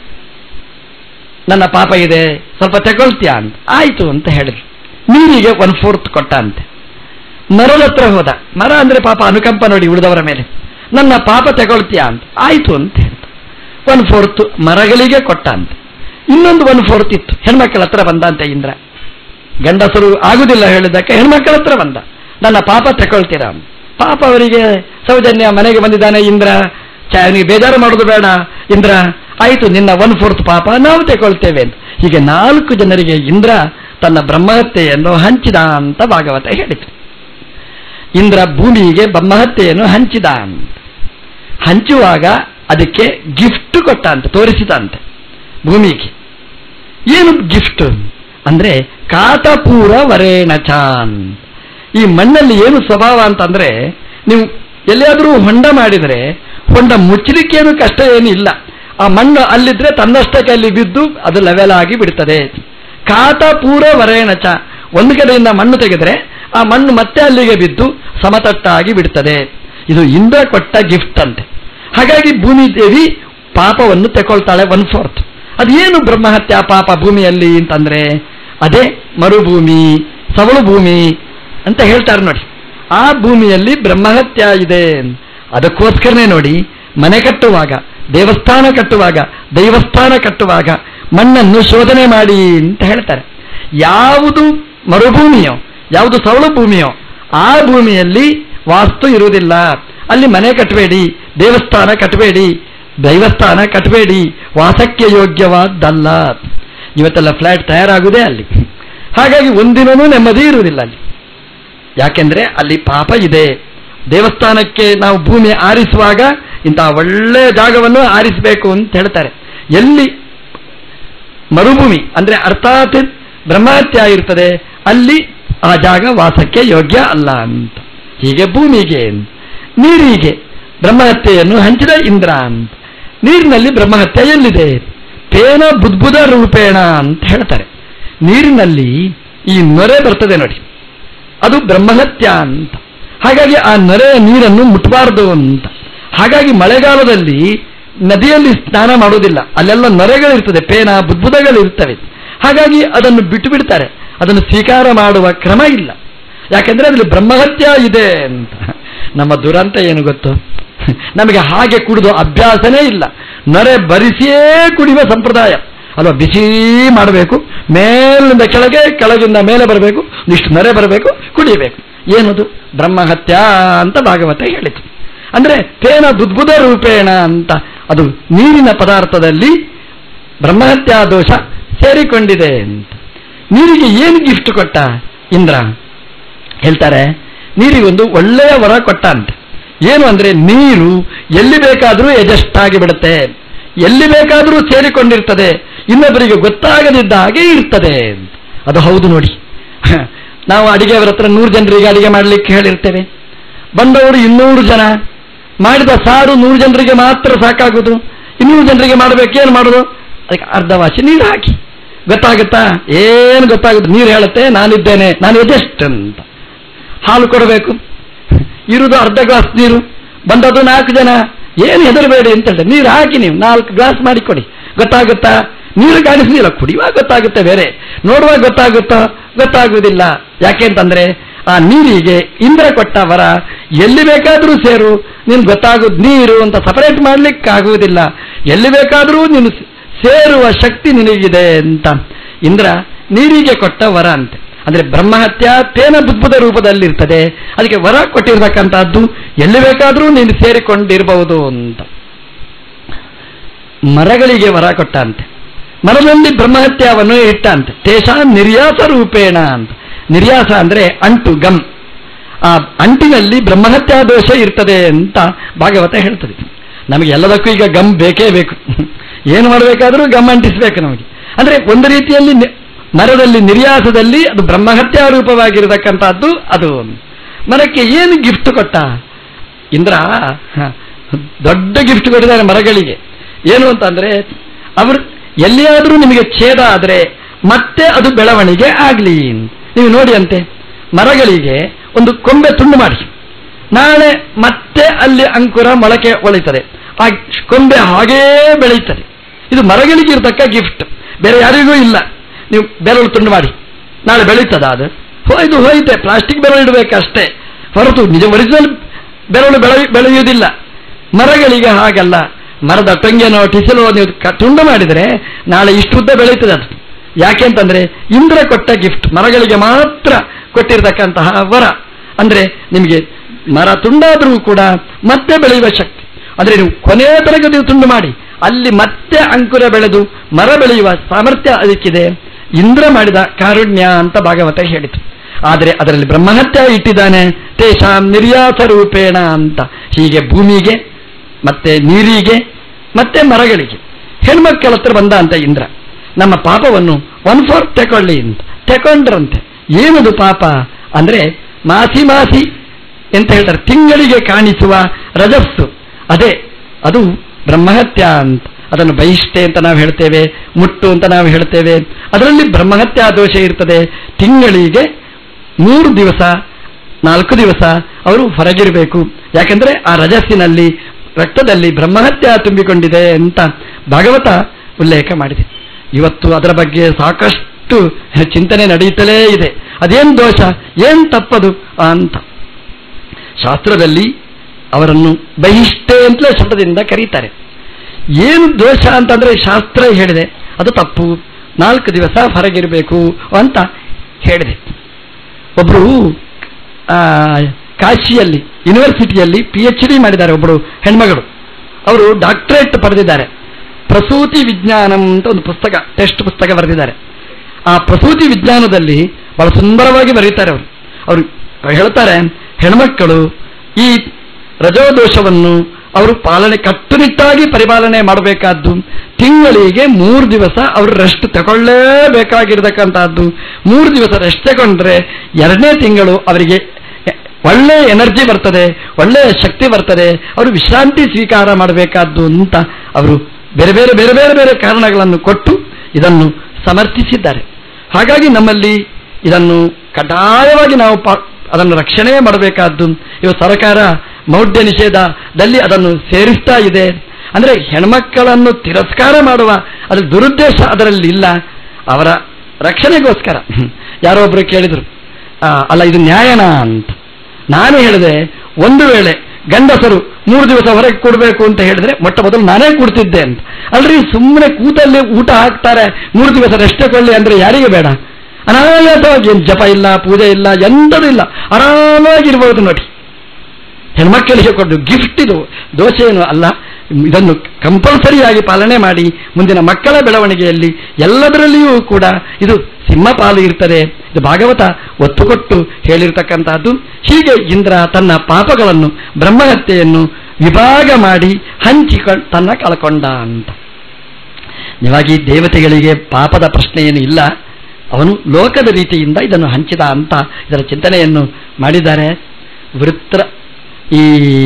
ನನ್ನ ಪಾಪ ಇದೆ ಸ್ವಲ್ಪ ತಗೊಳ್ತೀಯಾ ಅಂತ ಆಯ್ತು ಅಂತ ಹೇಳಿದ್ರು ನೀರಿಗೆ ಒನ್ ಫೋರ್ತ್ ಕೊಟ್ಟ ಅಂತೆ ಮರದ ಹತ್ರ ಹೋದ ಮರ ಅಂದ್ರೆ ಪಾಪ ಅನುಕಂಪ ನೋಡಿ ಉಳಿದವರ ಮೇಲೆ ನನ್ನ ಪಾಪ ತಗೊಳ್ತೀಯಾ ಅಂತ ಆಯ್ತು ಅಂತ ಹೇಳ್ತು ಒನ್ ಫೋರ್ತ್ ಮರಗಳಿಗೆ ಕೊಟ್ಟ ಅಂತ ಇನ್ನೊಂದು ಒನ್ ಫೋರ್ತ್ ಇತ್ತು ಹೆಣ್ಮಕ್ಳ ಹತ್ರ ಬಂದಂತೆ ಇಂದ್ರ ಗಂಡಸರು ಆಗುದಿಲ್ಲ ಹೇಳಿದ್ದಕ್ಕೆ ಹೆಣ್ಮಕ್ಳ ಹತ್ರ ಬಂದ ನನ್ನ ಪಾಪ ತಗೊಳ್ತೀರಾ ಅಂತ. ಪಾಪ ಅವರಿಗೆ ಸೌಜನ್ಯ ಮನೆಗೆ ಬಂದಿದ್ದಾನೆ ಇಂದ್ರ ಚ ನೀವು ಬೇಜಾರು ಮಾಡೋದು ಬೇಡ ಇಂದ್ರ ಆಯಿತು ನಿನ್ನ ಒನ್ ಫೋರ್ತ್ ಪಾಪ ನಾವು ತಗೊಳ್ತೇವೆ ಅಂತ ಹೀಗೆ ನಾಲ್ಕು ಜನರಿಗೆ ಇಂದ್ರ ತನ್ನ ಬ್ರಹ್ಮಹತ್ಯೆಯನ್ನು ಹಂಚಿದ ಅಂತ ಭಾಗವತ ಹೇಳಿತು ಇಂದ್ರ ಭೂಮಿಗೆ ಬ್ರಹ್ಮಹತ್ಯೆಯನ್ನು ಹಂಚಿದ ಅಂತ ಹಂಚುವಾಗ ಅದಕ್ಕೆ ಗಿಫ್ಟ್ ಕೊಟ್ಟ ಅಂತ ತೋರಿಸಿದ ಅಂತೆ ಭೂಮಿಗೆ ಏನು ಗಿಫ್ಟ್ ಅಂದ್ರೆ ಕಾತಪೂರ ವರೇಣಚಾನ್ ಈ ಮಣ್ಣಲ್ಲಿ ಏನು ಸ್ವಭಾವ ಅಂತಂದ್ರೆ ನೀವು ಎಲ್ಲಿಯಾದರೂ ಹೊಂಡ ಮಾಡಿದರೆ ಹೊಂಡ ಮುಚ್ಚಲಿಕ್ಕೇನು ಕಷ್ಟ ಏನಿಲ್ಲ ಆ ಮಣ್ಣು ಅಲ್ಲಿದ್ರೆ ತನ್ನಷ್ಟಕ್ಕೆ ಅಲ್ಲಿ ಬಿದ್ದು ಅದು ಲೆವೆಲ್ ಆಗಿ ಬಿಡ್ತದೆ ಕಾತ ಪೂರ ವರೇಣಚ ಒಂದು ಕಡೆಯಿಂದ ಮಣ್ಣು ತೆಗೆದರೆ ಆ ಮಣ್ಣು ಮತ್ತೆ ಅಲ್ಲಿಗೆ ಬಿದ್ದು ಸಮತಟ್ಟಾಗಿ ಬಿಡ್ತದೆ ಇದು ಇಂದ್ರ ಕೊಟ್ಟ ಗಿಫ್ಟ್ ಅಂತೆ ಹಾಗಾಗಿ ಭೂಮಿ ದೇವಿ ಪಾಪವನ್ನು ತೆಕೊಳ್ತಾಳೆ ಒನ್ ಫೋರ್ತ್ ಅದೇನು ಬ್ರಹ್ಮಹತ್ಯ ಪಾಪ ಭೂಮಿಯಲ್ಲಿ ಅಂತಂದ್ರೆ ಅದೇ ಮರುಭೂಮಿ ಸವಳು ಭೂಮಿ ಅಂತ ಹೇಳ್ತಾರೆ ನೋಡಿ ಆ ಭೂಮಿಯಲ್ಲಿ ಬ್ರಹ್ಮಹತ್ಯ ಇದೆ ಅದಕ್ಕೋಸ್ಕರನೇ ನೋಡಿ ಮನೆ ಕಟ್ಟುವಾಗ ದೇವಸ್ಥಾನ ಕಟ್ಟುವಾಗ ದೈವಸ್ಥಾನ ಕಟ್ಟುವಾಗ ಮಣ್ಣನ್ನು ಶೋಧನೆ ಮಾಡಿ ಅಂತ ಹೇಳ್ತಾರೆ ಯಾವುದು ಮರುಭೂಮಿಯೋ ಯಾವುದು ಸವಳು ಭೂಮಿಯೋ ಆ ಭೂಮಿಯಲ್ಲಿ ವಾಸ್ತು ಇರುವುದಿಲ್ಲ ಅಲ್ಲಿ ಮನೆ ಕಟ್ಟಬೇಡಿ ದೇವಸ್ಥಾನ ಕಟ್ಟಬೇಡಿ ದೈವಸ್ಥಾನ ಕಟ್ಟಬೇಡಿ ವಾಸಕ್ಕೆ ಯೋಗ್ಯವಾದ್ದಲ್ಲ ಇವತ್ತೆಲ್ಲ ಫ್ಲಾಟ್ ತಯಾರಾಗುವುದೇ ಅಲ್ಲಿ ಹಾಗಾಗಿ ಒಂದಿನೂ ನೆಮ್ಮದಿ ಇರುವುದಿಲ್ಲ ಅಲ್ಲಿ ಯಾಕೆಂದ್ರೆ ಅಲ್ಲಿ ಪಾಪ ಇದೆ ದೇವಸ್ಥಾನಕ್ಕೆ ನಾವು ಭೂಮಿ ಆರಿಸುವಾಗ ಇಂತಹ ಒಳ್ಳೆಯ ಜಾಗವನ್ನು ಆರಿಸಬೇಕು ಅಂತ ಹೇಳ್ತಾರೆ ಎಲ್ಲಿ ಮರುಭೂಮಿ ಅಂದ್ರೆ ಅರ್ಥಾತ್ ಬ್ರಹ್ಮಹತ್ಯ ಇರ್ತದೆ ಅಲ್ಲಿ ಆ ಜಾಗ ವಾಸಕ್ಕೆ ಯೋಗ್ಯ ಅಲ್ಲ ಅಂತ ಹೀಗೆ ಭೂಮಿಗೆ ನೀರಿಗೆ ಬ್ರಹ್ಮಹತ್ಯೆಯನ್ನು ಹಂಚಿದ ಇಂದ್ರ ಅಂತ ನೀರಿನಲ್ಲಿ ಬ್ರಹ್ಮಹತ್ಯೆ ಎಲ್ಲಿದೆ ತೇನ ಬುದ್ಬುದ ರೂಪೇಣ ಅಂತ ಹೇಳ್ತಾರೆ ನೀರಿನಲ್ಲಿ ಈ ನೊರೆ ಬರ್ತದೆ ನೋಡಿ ಅದು ಬ್ರಹ್ಮಹತ್ಯ ಅಂತ ಹಾಗಾಗಿ ಆ ನೊರೆಯ ನೀರನ್ನು ಮುಟ್ಟಬಾರದು ಅಂತ ಹಾಗಾಗಿ ಮಳೆಗಾಲದಲ್ಲಿ ನದಿಯಲ್ಲಿ ಸ್ನಾನ ಮಾಡುವುದಿಲ್ಲ ಅಲ್ಲೆಲ್ಲ ನೊರೆಗಳಿರ್ತದೆ ಪೇನ ಬುದ್ಬುದಗಳಿರ್ತವೆ ಹಾಗಾಗಿ ಅದನ್ನು ಬಿಟ್ಟು ಬಿಡ್ತಾರೆ ಅದನ್ನು ಸ್ವೀಕಾರ ಮಾಡುವ ಕ್ರಮ ಇಲ್ಲ ಯಾಕೆಂದ್ರೆ ಅದರಲ್ಲಿ ಬ್ರಹ್ಮಹತ್ಯ ಇದೆ ಅಂತ ನಮ್ಮ ದುರಂತ ಏನು ಗೊತ್ತು ನಮಗೆ ಹಾಗೆ ಕುಡಿದು ಅಭ್ಯಾಸನೇ ಇಲ್ಲ ನೊರೆ ಬರಿಸಿಯೇ ಕುಡಿಯುವ ಸಂಪ್ರದಾಯ ಅಲ್ವಾ ಬಿಸಿ ಮಾಡಬೇಕು ಮೇಲಿಂದ ಕೆಳಗೆ ಕೆಳಗಿಂದ ಮೇಲೆ ಬರಬೇಕು ಇಷ್ಟು ನೊರೆ ಬರಬೇಕು ಕುಡಿಯಬೇಕು ಏನದು ಬ್ರಹ್ಮಹತ್ಯ ಅಂತ ಭಾಗವತ ಹೇಳಿತು ಅಂದ್ರೆ ತೇನ ಬುದ್ಬುದ ರೂಪೇಣ ಅಂತ ಅದು ನೀರಿನ ಪದಾರ್ಥದಲ್ಲಿ ಬ್ರಹ್ಮಹತ್ಯಾ ದೋಷ ಸೇರಿಕೊಂಡಿದೆ ಅಂತ ನೀರಿಗೆ ಏನು ಗಿಫ್ಟ್ ಕೊಟ್ಟ ಇಂದ್ರ ಹೇಳ್ತಾರೆ ನೀರಿಗೊಂದು ಒಳ್ಳೆಯ ವರ ಕೊಟ್ಟ ಅಂತ ಏನು ಅಂದ್ರೆ ನೀರು ಎಲ್ಲಿ ಬೇಕಾದರೂ ಎಜಸ್ಟ್ ಆಗಿ ಬಿಡುತ್ತೆ ಎಲ್ಲಿ ಬೇಕಾದರೂ ಸೇರಿಕೊಂಡಿರ್ತದೆ ಇನ್ನೊಬ್ಬರಿಗೆ ಗೊತ್ತಾಗದಿದ್ದ ಹಾಗೆ ಇರ್ತದೆ ಅದು ಹೌದು ನೋಡಿ ನಾವು ಅಡಿಗೆಯವರ ಹತ್ರ ನೂರು ಜನರಿಗೆ ಅಡಿಗೆ ಮಾಡಲಿಕ್ಕೆ ಹೇಳಿರ್ತೇವೆ ಬಂದವರು ಇನ್ನೂರು ಜನ ಮಾಡಿದ ಸಾರು ನೂರು ಜನರಿಗೆ ಮಾತ್ರ ಸಾಕಾಗುದು ಇನ್ನೂರು ಜನರಿಗೆ ಮಾಡಬೇಕೇನು ಮಾಡೋದು ಅದಕ್ಕೆ ಅರ್ಧ ವಾಸಿ ನೀರು ಹಾಕಿ ಗೊತ್ತಾಗುತ್ತಾ ಏನು ಗೊತ್ತಾಗುತ್ತೆ ನೀರು ಹೇಳುತ್ತೆ ನಾನಿದ್ದೇನೆ ನಾನು ಎದೆಸ್ಟ್ ಅಂತ ಹಾಲು ಕೊಡಬೇಕು ಇರುವುದು ಅರ್ಧ ಗ್ಲಾಸ್ ನೀರು ಬಂದದ್ದು ನಾಲ್ಕು ಜನ ಏನು ಹೆದರಬೇಡಿ ಅಂತ ಹೇಳ್ತಾರೆ ನೀರು ಹಾಕಿ ನೀವು ನಾಲ್ಕು ಗ್ಲಾಸ್ ಮಾಡಿ ಕೊಡಿ ಗೊತ್ತಾಗುತ್ತಾ ನೀರು ಕಾಣಿಸ್ಲಿಲ್ಲ ಕುಡಿಯುವಾಗ ಗೊತ್ತಾಗುತ್ತೆ ಬೇರೆ ನೋಡುವಾಗ ಗೊತ್ತಾಗುತ್ತಾ ಗೊತ್ತಾಗುವುದಿಲ್ಲ ಯಾಕೆ ಅಂತಂದ್ರೆ ಆ ನೀರಿಗೆ ಇಂದ್ರ ಕೊಟ್ಟ ವರ ಎಲ್ಲಿ ಬೇಕಾದರೂ ಸೇರು ನೀನು ಗೊತ್ತಾಗುದು ನೀರು ಅಂತ ಸಪರೇಟ್ ಮಾಡ್ಲಿಕ್ಕಾಗುವುದಿಲ್ಲ ಎಲ್ಲಿ ಬೇಕಾದರೂ ನೀನು ಸೇರುವ ಶಕ್ತಿ ನಿನಗಿದೆ ಅಂತ ಇಂದ್ರ ನೀರಿಗೆ ಕೊಟ್ಟ ವರ ಅಂತೆ ಅಂದ್ರೆ ಬ್ರಹ್ಮಹತ್ಯ ತೇನ ಬುದ್ಬುದ ರೂಪದಲ್ಲಿರ್ತದೆ ಅದಕ್ಕೆ ವರ ಕೊಟ್ಟಿರ್ತಕ್ಕಂಥದ್ದು ಎಲ್ಲಿ ಬೇಕಾದರೂ ನೀನು ಸೇರಿಕೊಂಡಿರಬಹುದು ಅಂತ ಮರಗಳಿಗೆ ವರ ಕೊಟ್ಟ ಅಂತೆ ಮರದಲ್ಲಿ ಬ್ರಹ್ಮಹತ್ಯವನ್ನು ಇಟ್ಟಂತೆ ತೇಷ ನಿರ್ಯಾಸ ರೂಪೇಣ ಅಂತ ನಿರ್ಯಾಸ ಅಂದ್ರೆ ಅಂಟು ಗಮ್ ಆ ಅಂಟಿನಲ್ಲಿ ಬ್ರಹ್ಮಹತ್ಯಾ ದೋಷ ಇರ್ತದೆ ಅಂತ ಭಾಗವತ ಹೇಳ್ತದೆ ನಮಗೆ ಎಲ್ಲದಕ್ಕೂ ಈಗ ಗಮ್ ಬೇಕೇ ಬೇಕು ಏನು ಮಾಡಬೇಕಾದ್ರೂ ಗಮ್ ಅಂಟಿಸ್ಬೇಕು ನಮಗೆ ಅಂದ್ರೆ ಒಂದು ರೀತಿಯಲ್ಲಿ ಮರದಲ್ಲಿ ನಿರ್ಯಾಸದಲ್ಲಿ ಅದು ಬ್ರಹ್ಮಹತ್ಯಾ ರೂಪವಾಗಿರತಕ್ಕಂಥದ್ದು ಅದು ಮರಕ್ಕೆ ಏನು ಗಿಫ್ಟ್ ಕೊಟ್ಟ ಇಂದ್ರ ದೊಡ್ಡ ಗಿಫ್ಟ್ ಕೊಟ್ಟಿದ್ದಾರೆ ಮರಗಳಿಗೆ ಏನು ಅಂತಂದ್ರೆ ಅವರು ಎಲ್ಲಿಯಾದರೂ ನಿಮಗೆ ಛೇದ ಆದರೆ ಮತ್ತೆ ಅದು ಬೆಳವಣಿಗೆ ಆಗಲಿ ನೀವು ನೋಡಿ ಅಂತೆ ಮರಗಳಿಗೆ ಒಂದು ಕೊಂಬೆ ತುಂಡು ಮಾಡಿ ನಾಳೆ ಮತ್ತೆ ಅಲ್ಲಿ ಅಂಕುರ ಮೊಳಕೆ ಒಳಿತದೆ ಆ ಕೊಂಬೆ ಹಾಗೇ ಬೆಳೆಯುತ್ತದೆ ಇದು ಮರಗಳಿಗೆ ಇರತಕ್ಕ ಗಿಫ್ಟ್ ಬೇರೆ ಯಾರಿಗೂ ಇಲ್ಲ ನೀವು ಬೆರಳು ತುಂಡು ಮಾಡಿ ನಾಳೆ ಬೆಳೀತದ ಅದು ಹೋಯ್ತು ಹೋಯ್ತೆ ಪ್ಲಾಸ್ಟಿಕ್ ಬೆರಳು ಇಡಬೇಕಷ್ಟೇ ಹೊರತು ನಿಜ ಒರಿಜಿನಲ್ ಬೆರಳು ಬೆಳೆ ಬೆಳೆಯುವುದಿಲ್ಲ ಮರಗಳಿಗೆ ಹಾಗಲ್ಲ ಮರದ ಟೊಂಗೆನೋ ಟಿಸಲೋ ನೀವು ತುಂಡು ಮಾಡಿದರೆ ನಾಳೆ ಇಷ್ಟುದ್ದ ಬೆಳೀತದೆ ಅದು ಯಾಕೆ ಅಂತಂದ್ರೆ ಇಂದ್ರ ಕೊಟ್ಟ ಗಿಫ್ಟ್ ಮರಗಳಿಗೆ ಮಾತ್ರ ಕೊಟ್ಟಿರತಕ್ಕಂತಹ ವರ ಅಂದ್ರೆ ನಿಮಗೆ ಮರ ತುಂಡಾದರೂ ಕೂಡ ಮತ್ತೆ ಬೆಳೆಯುವ ಶಕ್ತಿ ಅಂದ್ರೆ ನೀವು ಕೊನೆಯ ತನಕ ನೀವು ತುಂಡು ಮಾಡಿ ಅಲ್ಲಿ ಮತ್ತೆ ಅಂಕುರ ಬೆಳೆದು ಮರ ಬೆಳೆಯುವ ಸಾಮರ್ಥ್ಯ ಅದಕ್ಕಿದೆ ಇಂದ್ರ ಮಾಡಿದ ಕಾರುಣ್ಯ ಅಂತ ಭಾಗವತ ಹೇಳಿತು ಆದರೆ ಅದರಲ್ಲಿ ಬ್ರಹ್ಮಹತ್ಯ ಇಟ್ಟಿದ್ದಾನೆ ತೇಷಾಂ ನಿರ್ಯಾಸ ರೂಪೇಣ ಅಂತ ಹೀಗೆ ಭೂಮಿಗೆ ಮತ್ತೆ ನೀರಿಗೆ ಮತ್ತೆ ಮರಗಳಿಗೆ ಹೆಣ್ಮಕ್ಕಳ ಹತ್ರ ಬಂದ ಅಂತ ಇಂದ್ರ ನಮ್ಮ ಪಾಪವನ್ನು ಒನ್ ಫೋರ್ತ್ ತಗೊಳ್ಳಿ ಅಂತ ತಗೊಂಡ್ರಂತೆ ಏನದು ಪಾಪ ಅಂದ್ರೆ ಮಾಸಿ ಮಾಸಿ ಎಂತ ಹೇಳ್ತಾರೆ ತಿಂಗಳಿಗೆ ಕಾಣಿಸುವ ರಜಸ್ಸು ಅದೇ ಅದು ಬ್ರಹ್ಮಹತ್ಯ ಅಂತ ಅದನ್ನು ಬಹಿಷ್ಠೆ ಅಂತ ನಾವು ಹೇಳ್ತೇವೆ ಮುಟ್ಟು ಅಂತ ನಾವು ಹೇಳ್ತೇವೆ ಅದರಲ್ಲಿ ಬ್ರಹ್ಮಹತ್ಯಾ ದೋಷ ಇರ್ತದೆ ತಿಂಗಳಿಗೆ ಮೂರು ದಿವಸ ನಾಲ್ಕು ದಿವಸ ಅವರು ಹೊರಗಿರಬೇಕು ಯಾಕಂದ್ರೆ ಆ ರಜಸ್ಸಿನಲ್ಲಿ ರಕ್ತದಲ್ಲಿ ಬ್ರಹ್ಮಹತ್ಯ ತುಂಬಿಕೊಂಡಿದೆ ಅಂತ ಭಾಗವತ ಉಲ್ಲೇಖ ಮಾಡಿದೆ ಇವತ್ತು ಅದರ ಬಗ್ಗೆ ಸಾಕಷ್ಟು ಚಿಂತನೆ ನಡೆಯುತ್ತಲೇ ಇದೆ ಅದೇನು ದೋಷ ಏನ್ ತಪ್ಪದು ಅಂತ ಶಾಸ್ತ್ರದಲ್ಲಿ ಅವರನ್ನು ಬಹಿಷ್ಠೆ ಅಂತಲೇ ಶಬ್ದದಿಂದ ಕರೀತಾರೆ ಏನು ದೋಷ ಅಂತಂದ್ರೆ ಶಾಸ್ತ್ರ ಹೇಳಿದೆ ಅದು ತಪ್ಪು ನಾಲ್ಕು ದಿವಸ ಹೊರಗಿರಬೇಕು ಅಂತ ಹೇಳಿದೆ ಒಬ್ಬರು ಕಾಶಿಯಲ್ಲಿ ಯೂನಿವರ್ಸಿಟಿಯಲ್ಲಿ ಪಿ ಎಚ್ ಡಿ ಮಾಡಿದ್ದಾರೆ ಒಬ್ಬರು ಹೆಣ್ಮಗಳು ಅವರು ಡಾಕ್ಟರೇಟ್ ಪಡೆದಿದ್ದಾರೆ ಪ್ರಸೂತಿ ವಿಜ್ಞಾನಂ ಅಂತ ಒಂದು ಪುಸ್ತಕ ಟೆಸ್ಟ್ ಪುಸ್ತಕ ಬರೆದಿದ್ದಾರೆ ಆ ಪ್ರಸೂತಿ ವಿಜ್ಞಾನದಲ್ಲಿ ಬಹಳ ಸುಂದರವಾಗಿ ಬರೀತಾರೆ ಅವರು ಅವರು ಹೇಳ್ತಾರೆ ಹೆಣ್ಮಕ್ಕಳು ಈ ರಜೋದೋಷವನ್ನು ಅವರು ಪಾಲನೆ ಕಟ್ಟುನಿಟ್ಟಾಗಿ ಪರಿಪಾಲನೆ ಮಾಡಬೇಕಾದ್ದು ತಿಂಗಳಿಗೆ ಮೂರು ದಿವಸ ಅವರು ರೆಸ್ಟ್ ತಗೊಳ್ಳೇಬೇಕಾಗಿರ್ತಕ್ಕಂಥದ್ದು ಮೂರು ದಿವಸ ರೆಸ್ಟ್ ತಗೊಂಡ್ರೆ ಎರಡನೇ ತಿಂಗಳು ಅವರಿಗೆ ಒಳ್ಳೆ ಎನರ್ಜಿ ಬರ್ತದೆ ಒಳ್ಳೆಯ ಶಕ್ತಿ ಬರ್ತದೆ ಅವರು ವಿಶ್ರಾಂತಿ ಸ್ವೀಕಾರ ಮಾಡಬೇಕಾದ್ದು ಅಂತ ಅವರು ಬೇರೆ ಬೇರೆ ಬೇರೆ ಬೇರೆ ಬೇರೆ ಕಾರಣಗಳನ್ನು ಕೊಟ್ಟು ಇದನ್ನು ಸಮರ್ಥಿಸಿದ್ದಾರೆ ಹಾಗಾಗಿ ನಮ್ಮಲ್ಲಿ ಇದನ್ನು ಕಡ್ಡಾಯವಾಗಿ ನಾವು ಅದನ್ನು ರಕ್ಷಣೆ ಮಾಡಬೇಕಾದ್ದು ಇವ ಸರ್ಕಾರ ಮೌಢ್ಯ ನಿಷೇಧದಲ್ಲಿ ಅದನ್ನು ಸೇರಿಸ್ತಾ ಇದೆ ಅಂದರೆ ಹೆಣ್ಮಕ್ಕಳನ್ನು ತಿರಸ್ಕಾರ ಮಾಡುವ ಅದರ ದುರುದ್ದೇಶ ಅದರಲ್ಲಿ ಇಲ್ಲ ಅವರ ರಕ್ಷಣೆಗೋಸ್ಕರ ಯಾರೋ ಒಬ್ಬರು ಕೇಳಿದರು ಅಲ್ಲ ಇದು ನ್ಯಾಯನ ಅಂತ ನಾನು ಹೇಳಿದೆ ಒಂದು ವೇಳೆ ಗಂಡಸರು ಮೂರು ದಿವಸ ಹೊರಗೆ ಕೊಡಬೇಕು ಅಂತ ಹೇಳಿದ್ರೆ ಮೊಟ್ಟ ಮೊದಲು ನಾನೇ ಕೊಡ್ತಿದ್ದೆ ಅಂತ ಅಲ್ರಿ ಸುಮ್ಮನೆ ಕೂತಲ್ಲಿ ಊಟ ಹಾಕ್ತಾರೆ ಮೂರು ದಿವಸ ರೆಸ್ಟ್ ಕೊಳ್ಳಿ ಅಂದ್ರೆ ಯಾರಿಗೆ ಬೇಡ ಅನಾಯಾಸವಾಗಿ ಏನು ಜಪ ಇಲ್ಲ ಪೂಜೆ ಇಲ್ಲ ಎಂಥದೂ ಇಲ್ಲ ಆರಾಮಾಗಿರ್ಬೋದು ನೋಡಿ ಹೆಣ್ಮಕ್ಕಳಿಗೆ ಕೊಟ್ಟು ಗಿಫ್ಟ್ ಇದು ದೋಷ ಏನು ಅಲ್ಲ ಇದನ್ನು ಕಂಪಲ್ಸರಿಯಾಗಿ ಪಾಲನೆ ಮಾಡಿ ಮುಂದಿನ ಮಕ್ಕಳ ಬೆಳವಣಿಗೆಯಲ್ಲಿ ಎಲ್ಲದರಲ್ಲಿಯೂ ಕೂಡ ಇದು ಸಿಂಹಪಾಲು ಇರ್ತದೆ ಇದು ಭಾಗವತ ಒತ್ತು ಕೊಟ್ಟು ಹೇಳಿರ್ತಕ್ಕಂಥದ್ದು ಹೀಗೆ ಇಂದ್ರ ತನ್ನ ಪಾಪಗಳನ್ನು ಬ್ರಹ್ಮಹತ್ಯೆಯನ್ನು ವಿಭಾಗ ಮಾಡಿ ಹಂಚಿಕೊಂಡು ತನ್ನ ಕಳ್ಕೊಂಡ ಅಂತ ನಿಜವಾಗಿ ದೇವತೆಗಳಿಗೆ ಪಾಪದ ಪ್ರಶ್ನೆ ಏನು ಇಲ್ಲ ಅವನು ಲೋಕದ ರೀತಿಯಿಂದ ಇದನ್ನು ಹಂಚಿದ ಅಂತ ಇದರ ಚಿಂತನೆಯನ್ನು ಮಾಡಿದ್ದಾರೆ ವೃತ್ರ ಈ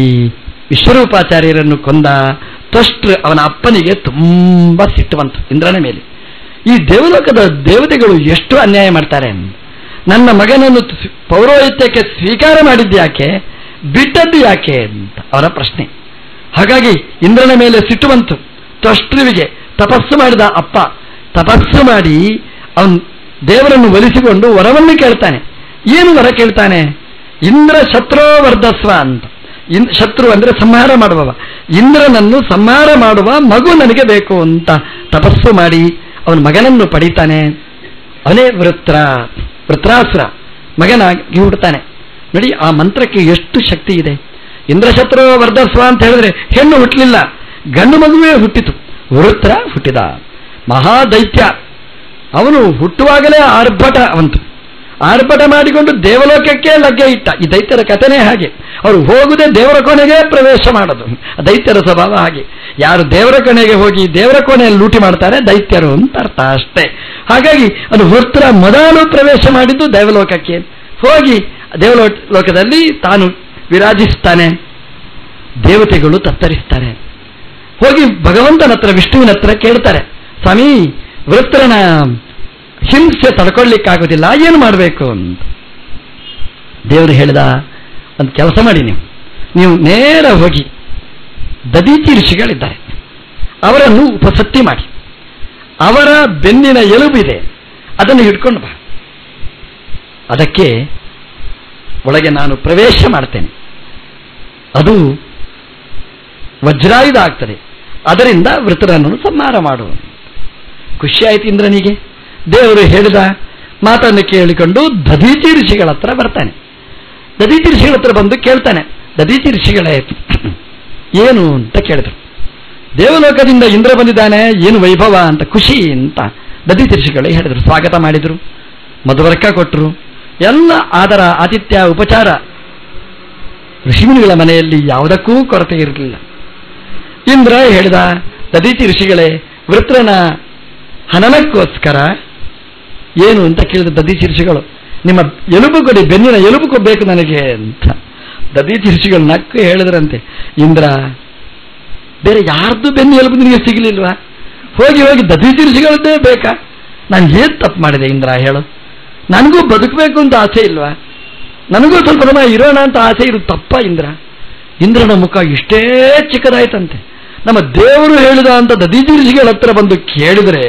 ವಿಶ್ವರೂಪಾಚಾರ್ಯರನ್ನು ಕೊಂದ ತ್ವಷ್ಟ್ರ ಅವನ ಅಪ್ಪನಿಗೆ ತುಂಬ ಸಿಟ್ಟು ಬಂತು ಇಂದ್ರನ ಮೇಲೆ ಈ ದೇವಲೋಕದ ದೇವತೆಗಳು ಎಷ್ಟು ಅನ್ಯಾಯ ಮಾಡ್ತಾರೆ ನನ್ನ ಮಗನನ್ನು ಪೌರೋಹಿತ್ಯಕ್ಕೆ ಸ್ವೀಕಾರ ಮಾಡಿದ್ದು ಯಾಕೆ ಬಿಟ್ಟದ್ದು ಯಾಕೆ ಅಂತ ಅವರ ಪ್ರಶ್ನೆ ಹಾಗಾಗಿ ಇಂದ್ರನ ಮೇಲೆ ಸಿಟ್ಟು ಬಂತು ತ್ವಷ್ಟ್ರುವಿಗೆ ತಪಸ್ಸು ಮಾಡಿದ ಅಪ್ಪ ತಪಸ್ಸು ಮಾಡಿ ಅವನು ದೇವರನ್ನು ಒಲಿಸಿಕೊಂಡು ವರವನ್ನು ಕೇಳ್ತಾನೆ ಏನು ವರ ಕೇಳ್ತಾನೆ ಇಂದ್ರ ಶತ್ರುವರ್ಧಸ್ವ ಅಂತ ಶತ್ರು ಅಂದ್ರೆ ಸಂಹಾರ ಮಾಡುವವ ಇಂದ್ರನನ್ನು ಸಂಹಾರ ಮಾಡುವ ಮಗು ನನಗೆ ಬೇಕು ಅಂತ ತಪಸ್ಸು ಮಾಡಿ ಅವನ ಮಗನನ್ನು ಪಡಿತಾನೆ ಅವನೇ ವೃತ್ರ ವೃತ್ರಾಸುರ ಮಗನಾಗಿ ಹುಡ್ತಾನೆ ನೋಡಿ ಆ ಮಂತ್ರಕ್ಕೆ ಎಷ್ಟು ಶಕ್ತಿ ಇದೆ ಇಂದ್ರಶತ್ರು ವರ್ಧಸ್ವ ಅಂತ ಹೇಳಿದ್ರೆ ಹೆಣ್ಣು ಹುಟ್ಟಲಿಲ್ಲ ಗಂಡು ಮಗುವೇ ಹುಟ್ಟಿತು ವೃತ್ರ ಹುಟ್ಟಿದ ಮಹಾದೈತ್ಯ ಅವನು ಹುಟ್ಟುವಾಗಲೇ ಆರ್ಭಟ ಅವಂತು ಆರ್ಭಟ ಮಾಡಿಕೊಂಡು ದೇವಲೋಕಕ್ಕೆ ಲಗ್ಗೆ ಇಟ್ಟ ಈ ದೈತ್ಯರ ಕಥೆನೇ ಹಾಗೆ ಅವರು ಹೋಗುದೇ ದೇವರ ಕೊನೆಗೆ ಪ್ರವೇಶ ಮಾಡೋದು ದೈತ್ಯರ ಸ್ವಭಾವ ಹಾಗೆ ಯಾರು ದೇವರ ಕೊನೆಗೆ ಹೋಗಿ ದೇವರ ಕೊನೆಯಲ್ಲಿ ಲೂಟಿ ಮಾಡ್ತಾರೆ ದೈತ್ಯರು ಅಂತ ಅರ್ಥ ಅಷ್ಟೇ ಹಾಗಾಗಿ ಅದು ವೃತ್ರ ಮೊದಲು ಪ್ರವೇಶ ಮಾಡಿದ್ದು ದೇವಲೋಕಕ್ಕೆ ಹೋಗಿ ದೇವಲೋ ಲೋಕದಲ್ಲಿ ತಾನು ವಿರಾಜಿಸ್ತಾನೆ ದೇವತೆಗಳು ತತ್ತರಿಸ್ತಾರೆ ಹೋಗಿ ಭಗವಂತನ ಹತ್ರ ವಿಷ್ಣುವಿನ ಹತ್ರ ಕೇಳ್ತಾರೆ ಸ್ವಾಮಿ ವೃತ್ರನ ಹಿಂಸೆ ತಡ್ಕೊಳ್ಳಿಕ್ಕಾಗೋದಿಲ್ಲ ಏನು ಮಾಡಬೇಕು ಅಂತ ದೇವರು ಹೇಳಿದ ಒಂದು ಕೆಲಸ ಮಾಡಿ ನೀವು ನೀವು ನೇರ ಹೋಗಿ ದದೀಚಿ ಋಷಿಗಳಿದ್ದಾರೆ ಅವರನ್ನು ಉಪಸತ್ತಿ ಮಾಡಿ ಅವರ ಬೆನ್ನಿನ ಎಲುಬಿದೆ ಅದನ್ನು ಹಿಡ್ಕೊಂಡು ಬಾ ಅದಕ್ಕೆ ಒಳಗೆ ನಾನು ಪ್ರವೇಶ ಮಾಡ್ತೇನೆ ಅದು ವಜ್ರಾಯುಧ ಆಗ್ತದೆ ಅದರಿಂದ ವೃತರನ್ನು ಸಂಹಾರ ಮಾಡು ಖುಷಿಯಾಯಿತು ಇಂದ್ರನಿಗೆ ದೇವರು ಹೇಳಿದ ಮಾತನ್ನು ಕೇಳಿಕೊಂಡು ದಧೀಚಿ ಋಷಿಗಳ ಹತ್ರ ಬರ್ತಾನೆ ದಧೀಚಿ ಋಷಿಗಳ ಹತ್ರ ಬಂದು ಕೇಳ್ತಾನೆ ದಧೀಚಿ ಋಷಿಗಳೇ ಏನು ಅಂತ ಕೇಳಿದ್ರು ದೇವಲೋಕದಿಂದ ಇಂದ್ರ ಬಂದಿದ್ದಾನೆ ಏನು ವೈಭವ ಅಂತ ಖುಷಿ ಅಂತ ದದಿ ಋಷಿಗಳೇ ಹೇಳಿದರು ಸ್ವಾಗತ ಮಾಡಿದರು ಮಧುವರ್ಕ ಕೊಟ್ಟರು ಎಲ್ಲ ಆದರ ಆತಿಥ್ಯ ಉಪಚಾರ ಋಷಿಮುನಿಗಳ ಮನೆಯಲ್ಲಿ ಯಾವುದಕ್ಕೂ ಕೊರತೆ ಇರಲಿಲ್ಲ ಇಂದ್ರ ಹೇಳಿದ ದದೀತಿ ಋಷಿಗಳೇ ವೃತ್ರನ ಹನನಕ್ಕೋಸ್ಕರ ಏನು ಅಂತ ಕೇಳಿದ ದದೀತಿ ಋಷಿಗಳು ನಿಮ್ಮ ಎಲುಬು ಕೊಡಿ ಬೆನ್ನಿನ ಎಲುಬು ಕೊಡಬೇಕು ನನಗೆ ಅಂತ ದದೀತಿ ಋಷಿಗಳು ನಕ್ಕು ಹೇಳಿದ್ರಂತೆ ಇಂದ್ರ ಬೇರೆ ಯಾರ್ದು ಬೆನ್ನು ಎಲುಬು ನಿನಗೆ ಸಿಗಲಿಲ್ವಾ ಹೋಗಿ ಹೋಗಿ ದದೀತಿ ಋಷಿಗಳದ್ದೇ ಬೇಕಾ ನಾನು ಏನು ತಪ್ಪು ಮಾಡಿದೆ ಇಂದ್ರ ಹೇಳು ನನಗೂ ಬದುಕಬೇಕು ಅಂತ ಆಸೆ ಇಲ್ವಾ ನನಗೂ ಸ್ವಲ್ಪ ಸಮಯ ಇರೋಣ ಅಂತ ಆಸೆ ಇರು ತಪ್ಪ ಇಂದ್ರ ಇಂದ್ರನ ಮುಖ ಇಷ್ಟೇ ಚಿಕ್ಕದಾಯ್ತಂತೆ ನಮ್ಮ ದೇವರು ಹೇಳಿದ ಅಂತ ದದೀತಿ ಋಷಿಗಳ ಹತ್ರ ಬಂದು ಕೇಳಿದ್ರೆ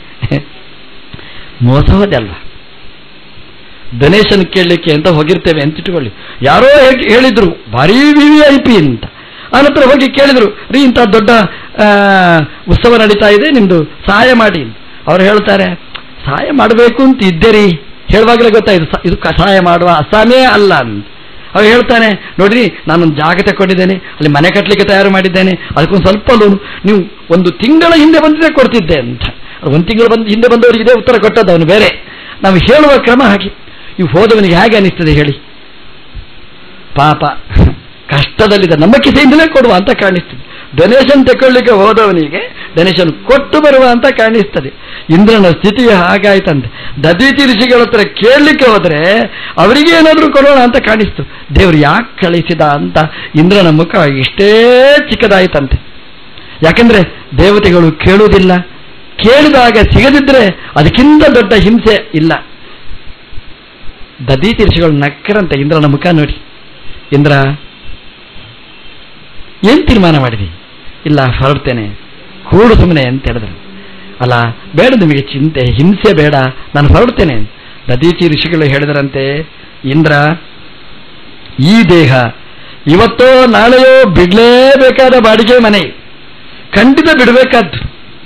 ಮೋಸ ಹೋದಲ್ವ ಗಣೇಶನ್ ಕೇಳಲಿಕ್ಕೆ ಅಂತ ಹೋಗಿರ್ತೇವೆ ಅಂತ ಇಟ್ಕೊಳ್ಳಿ ಯಾರೋ ಹೇಗೆ ಹೇಳಿದ್ರು ಭಾರಿ ವಿ ವಿ ಐ ಪಿ ಅಂತ ಆನಂತರ ಹೋಗಿ ಕೇಳಿದ್ರು ರೀ ಇಂಥ ದೊಡ್ಡ ಆ, ಉತ್ಸವ ನಡೀತಾ ಇದೆ ನಿಮ್ದು ಸಹಾಯ ಮಾಡಿ ಅವ್ರು ಹೇಳ್ತಾರೆ ಸಹಾಯ ಮಾಡಬೇಕು ಅಂತ ಇದ್ದೀರಿ ಹೇಳುವಾಗಲೇ ಗೊತ್ತಾಯ್ತು ಸ- ಇದು ಕ- ಸಹಾಯ ಮಾಡುವ ಅಸ್ಸಾಮೇ ಅಲ್ಲ ಅಂತ ಅವ್ರು ಹೇಳ್ತಾನೆ ನೋಡ್ರಿ ನಾನೊಂದು ಜಾಗ ತಗೊಂಡಿದ್ದೇನೆ ಅಲ್ಲಿ ಮನೆ ಕಟ್ಟಲಿಕ್ಕೆ ತಯಾರು ಮಾಡಿದ್ದೇನೆ ಅದಕ್ಕೊಂದು ಸ್ವಲ್ಪ ಲೋನು ನೀವು ಒಂದು ತಿಂಗಳ ಹಿಂದೆ ಬಂದಿದ್ರೆ ಕೊಡ್ತಿದ್ದೆ ಅಂತ ಒಂದು ತಿಂಗಳು ಬಂದು ಹಿಂದೆ ಬಂದವರಿಗೆ ಇದೇ ಉತ್ತರ ಕೊಟ್ಟದ್ದು ಅವನು ಬೇರೆ ನಾವು ಹೇಳುವ ಕ್ರಮ ಹಾಗೆ ಇವು ಹೋದವನಿಗೆ ಹೇಗೆ ಅನಿಸ್ತದೆ ಹೇಳಿ ಪಾಪ ಕಷ್ಟದಲ್ಲಿದ್ದ ನಮ್ಮ ಕಿಸೆಯಿಂದಲೇ ಕೊಡುವ ಅಂತ ಕಾಣಿಸ್ತದೆ ಡೊನೇಷನ್ ತಗೊಳ್ಳಿಕ್ಕೆ ಹೋದವನಿಗೆ ಡೊನೇಷನ್ ಕೊಟ್ಟು ಬರುವ ಅಂತ ಕಾಣಿಸ್ತದೆ ಇಂದ್ರನ ಸ್ಥಿತಿ ಹಾಗಾಯ್ತಂತೆ ದದೀತಿ ಋಷಿಗಳ ಹತ್ರ ಕೇಳಲಿಕ್ಕೆ ಹೋದ್ರೆ ಅವರಿಗೆ ಏನಾದರೂ ಕೊಡೋಣ ಅಂತ ಕಾಣಿಸ್ತು ದೇವರು ಯಾಕೆ ಕಳಿಸಿದ ಅಂತ ಇಂದ್ರನ ಮುಖ ಇಷ್ಟೇ ಚಿಕ್ಕದಾಯ್ತಂತೆ ಯಾಕೆಂದ್ರೆ ದೇವತೆಗಳು ಕೇಳುವುದಿಲ್ಲ ಕೇಳಿದಾಗ ಸಿಗದಿದ್ರೆ ಅದಕ್ಕಿಂತ ದೊಡ್ಡ ಹಿಂಸೆ ಇಲ್ಲ ದದೀತಿ ಋಷಿಗಳು ನಕ್ಕರಂತೆ ಇಂದ್ರನ ಮುಖ ನೋಡಿ ಇಂದ್ರ ಏನ್ ತೀರ್ಮಾನ ಮಾಡಿದಿ ಇಲ್ಲ ಹೊರಡ್ತೇನೆ ಕೂಡು ಸುಮ್ಮನೆ ಅಂತ ಹೇಳಿದ್ರು ಅಲ್ಲ ಬೇಡ ನಿಮಗೆ ಚಿಂತೆ ಹಿಂಸೆ ಬೇಡ ನಾನು ಹೊರಡ್ತೇನೆ ದದೀಚಿ ಋಷಿಗಳು ಹೇಳಿದರಂತೆ ಇಂದ್ರ ಈ ದೇಹ ಇವತ್ತೋ ನಾಳೆಯೋ ಬಿಡ್ಲೇಬೇಕಾದ ಬಾಡಿಗೆ ಮನೆ ಖಂಡಿತ ಬಿಡಬೇಕಾದ್ದು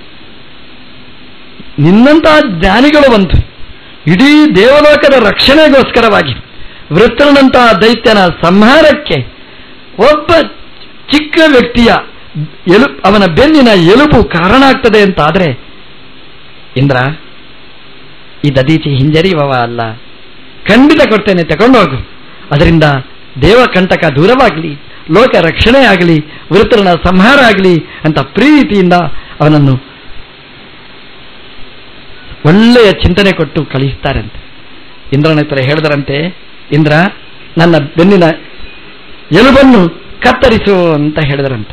ನಿನ್ನಂತಹ ಜ್ಞಾನಿಗಳು ಬಂತು ಇಡೀ ದೇವಲೋಕದ ರಕ್ಷಣೆಗೋಸ್ಕರವಾಗಿ ವೃತ್ರನಂತಹ ದೈತ್ಯನ ಸಂಹಾರಕ್ಕೆ ಒಬ್ಬ ಚಿಕ್ಕ ವ್ಯಕ್ತಿಯ ಎಲು ಅವನ ಬೆನ್ನಿನ ಎಲುಬು ಕಾರಣ ಆಗ್ತದೆ ಅಂತ ಆದ್ರೆ ಇಂದ್ರ ಈ ದದೀಚಿ ಹಿಂಜರಿಯುವವ ಅಲ್ಲ ಖಂಡಿತ ಕೊಡ್ತೇನೆ ತಗೊಂಡು ಹೋಗು ಅದರಿಂದ ದೇವಕಂಟಕ ದೂರವಾಗಲಿ ಲೋಕ ರಕ್ಷಣೆ ಆಗಲಿ ವೃತ್ರನ ಸಂಹಾರ ಆಗಲಿ ಅಂತ ಪ್ರೀತಿಯಿಂದ ಅವನನ್ನು ಒಳ್ಳೆಯ ಚಿಂತನೆ ಕೊಟ್ಟು ಕಳಿಸ್ತಾರಂತೆ ಇಂದ್ರನ ಹತ್ರ ಹೇಳಿದರಂತೆ ಇಂದ್ರ ನನ್ನ ಬೆನ್ನಿನ ಎಲುಬನ್ನು ಕತ್ತರಿಸು ಅಂತ ಹೇಳಿದರಂತೆ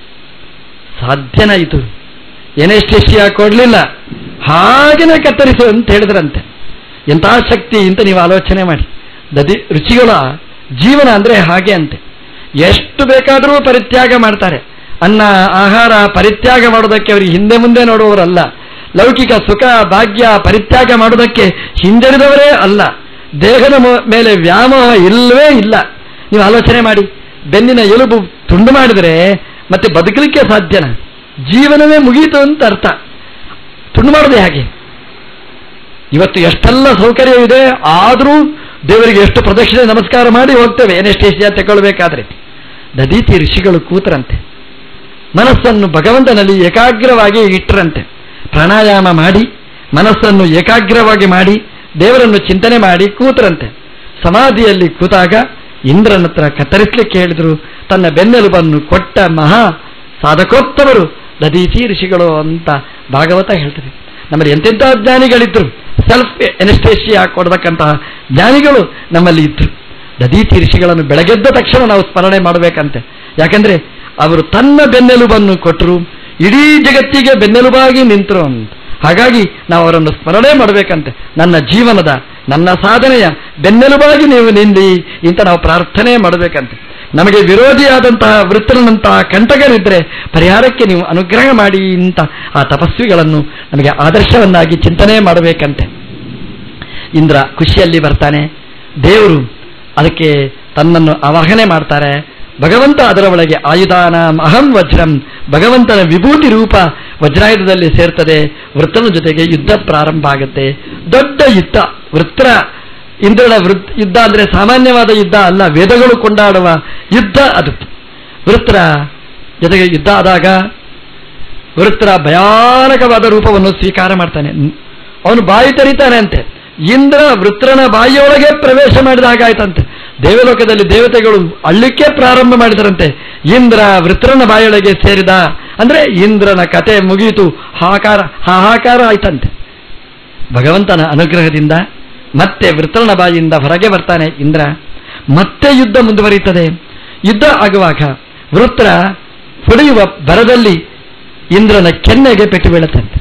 ಸಾಧ್ಯನ ಇದು ಎನೆಸ್ಟೇಷಿಯಾ ಕೊಡಲಿಲ್ಲ ಹಾಗೇನೆ ಕತ್ತರಿಸು ಅಂತ ಹೇಳಿದ್ರಂತೆ ಎಂತಹ ಶಕ್ತಿ ಅಂತ ನೀವು ಆಲೋಚನೆ ಮಾಡಿ ದದಿ ರುಚಿಗಳ ಜೀವನ ಅಂದ್ರೆ ಹಾಗೆ ಅಂತೆ ಎಷ್ಟು ಬೇಕಾದರೂ ಪರಿತ್ಯಾಗ ಮಾಡ್ತಾರೆ ಅನ್ನ ಆಹಾರ ಪರಿತ್ಯಾಗ ಮಾಡೋದಕ್ಕೆ ಅವರಿಗೆ ಹಿಂದೆ ಮುಂದೆ ನೋಡುವವರಲ್ಲ ಲೌಕಿಕ ಸುಖ ಭಾಗ್ಯ ಪರಿತ್ಯಾಗ ಮಾಡೋದಕ್ಕೆ ಹಿಂಜರಿದವರೇ ಅಲ್ಲ ದೇಹದ ಮೊ- ಮೇಲೆ ವ್ಯಾಮೋಹ ಇಲ್ಲವೇ ಇಲ್ಲ ನೀವು ಆಲೋಚನೆ ಮಾಡಿ ಬೆನ್ನಿನ ಎಲುಬು ತುಂಡು ಮಾಡಿದರೆ ಮತ್ತೆ ಬದುಕಲಿಕ್ಕೆ ಸಾಧ್ಯನ ಜೀವನವೇ ಮುಗೀತು ಅಂತ ಅರ್ಥ ತುಂಡು ಮಾಡೋದು ಹೇಗೆ ಇವತ್ತು ಎಷ್ಟೆಲ್ಲ ಸೌಕರ್ಯವಿದೆ ಆದರೂ ದೇವರಿಗೆ ಎಷ್ಟು ಪ್ರದಕ್ಷಿಣೆ ನಮಸ್ಕಾರ ಮಾಡಿ ಹೋಗ್ತೇವೆ ಎನೆಸ್ಟೇಷಿಯಾ ತಗೊಳ್ಬೇಕಾದ್ರೆ ದದೀತಿ ಋಷಿಗಳು ಕೂತರಂತೆ ಮನಸ್ಸನ್ನು ಭಗವಂತನಲ್ಲಿ ಏಕಾಗ್ರವಾಗಿ ಇಟ್ಟರಂತೆ ಪ್ರಾಣಾಯಾಮ ಮಾಡಿ ಮನಸ್ಸನ್ನು ಏಕಾಗ್ರವಾಗಿ ಮಾಡಿ ದೇವರನ್ನು ಚಿಂತನೆ ಮಾಡಿ ಕೂತರಂತೆ ಸಮಾಧಿಯಲ್ಲಿ ಕೂತಾಗ ಇಂದ್ರನ ಹತ್ರ ಕತ್ತರಿಸಲಿಕ್ಕೆ ಹೇಳಿದ್ರು ತನ್ನ ಬೆನ್ನೆಲುಬನ್ನು ಕೊಟ್ಟ ಮಹಾ ಸಾಧಕೋತ್ತಮರು ದದೀತಿ ಋಷಿಗಳು ಅಂತ ಭಾಗವತ ಹೇಳ್ತದೆ ನಮ್ಮಲ್ಲಿ ಎಂತೆಂಥ ಜ್ಞಾನಿಗಳಿದ್ರು ಸೆಲ್ಫ್ ಎನೆಸ್ಟೇಷಿಯಾ ಕೊಡತಕ್ಕಂತಹ ಜ್ಞಾನಿಗಳು ನಮ್ಮಲ್ಲಿ ಇದ್ರು ದದೀತಿ ಋಷಿಗಳನ್ನು ಬೆಳಗೆದ್ದ ತಕ್ಷಣ ನಾವು ಸ್ಮರಣೆ ಮಾಡಬೇಕಂತೆ ಯಾಕಂದ್ರೆ ಅವರು ತನ್ನ ಬೆನ್ನೆಲುಬನ್ನು ಕೊಟ್ಟರು ಇಡೀ ಜಗತ್ತಿಗೆ ಬೆನ್ನೆಲುಬಾಗಿ ನಿಂತರು ಅಂತ ಹಾಗಾಗಿ ನಾವು ಅವರನ್ನು ಸ್ಮರಣೆ ಮಾಡಬೇಕಂತೆ ನನ್ನ ಜೀವನದ ನನ್ನ ಸಾಧನೆಯ ಬೆನ್ನೆಲುಬಾಗಿ ನೀವು ನಿಂದಿ ಇಂತ ನಾವು ಪ್ರಾರ್ಥನೆ ಮಾಡಬೇಕಂತೆ ನಮಗೆ ವಿರೋಧಿಯಾದಂತಹ ವೃತ್ತನಂತಹ ಕಂಟಕರಿದ್ರೆ ಪರಿಹಾರಕ್ಕೆ ನೀವು ಅನುಗ್ರಹ ಮಾಡಿ ಇಂತ ಆ ತಪಸ್ವಿಗಳನ್ನು ನಮಗೆ ಆದರ್ಶವನ್ನಾಗಿ ಚಿಂತನೆ ಮಾಡಬೇಕಂತೆ ಇಂದ್ರ ಖುಷಿಯಲ್ಲಿ ಬರ್ತಾನೆ ದೇವರು ಅದಕ್ಕೆ ತನ್ನನ್ನು ಆವಾಹನೆ ಮಾಡ್ತಾರೆ ಭಗವಂತ ಅದರ ಒಳಗೆ ಆಯುಧಾನ ಅಹಂ ವಜ್ರಂ ಭಗವಂತನ ವಿಭೂತಿ ರೂಪ ವಜ್ರಾಯುಧದಲ್ಲಿ ಸೇರ್ತದೆ ವೃತ್ತನ ಜೊತೆಗೆ ಯುದ್ಧ ಪ್ರಾರಂಭ ಆಗುತ್ತೆ ದೊಡ್ಡ ಯುದ್ಧ ವೃತ್ರ ಇಂದ್ರನ ವೃತ್ ಯುದ್ಧ ಅಂದ್ರೆ ಸಾಮಾನ್ಯವಾದ ಯುದ್ಧ ಅಲ್ಲ ವೇದಗಳು ಕೊಂಡಾಡುವ ಯುದ್ಧ ಅದು ವೃತ್ರ ಜೊತೆಗೆ ಯುದ್ಧ ಆದಾಗ ವೃತ್ರ ಭಯಾನಕವಾದ ರೂಪವನ್ನು ಸ್ವೀಕಾರ ಮಾಡ್ತಾನೆ ಅವನು ಬಾಯಿ ತೆರಿತಾನೆ ಅಂತೆ ಇಂದ್ರ ವೃತ್ರನ ಬಾಯಿಯೊಳಗೆ ಪ್ರವೇಶ ಮಾಡಿದ ಹಾಗಾಯ್ತಂತೆ ದೇವಲೋಕದಲ್ಲಿ ದೇವತೆಗಳು ಅಳ್ಳಿಕ್ಕೆ ಪ್ರಾರಂಭ ಮಾಡಿದರಂತೆ ಇಂದ್ರ ವೃತ್ರನ ಬಾಯೊಳಗೆ ಸೇರಿದ ಅಂದ್ರೆ ಇಂದ್ರನ ಕತೆ ಮುಗಿಯಿತು ಹಾಕಾರ ಹಾಹಾಕಾರ ಆಯ್ತಂತೆ ಭಗವಂತನ ಅನುಗ್ರಹದಿಂದ ಮತ್ತೆ ವೃತ್ರನ ಬಾಯಿಯಿಂದ ಹೊರಗೆ ಬರ್ತಾನೆ ಇಂದ್ರ ಮತ್ತೆ ಯುದ್ಧ ಮುಂದುವರಿಯುತ್ತದೆ ಯುದ್ಧ ಆಗುವಾಗ ವೃತ್ರ ಹೊಡೆಯುವ ಬರದಲ್ಲಿ ಇಂದ್ರನ ಕೆನ್ನೆಗೆ ಪೆಟ್ಟು ಬೀಳುತ್ತಂತೆ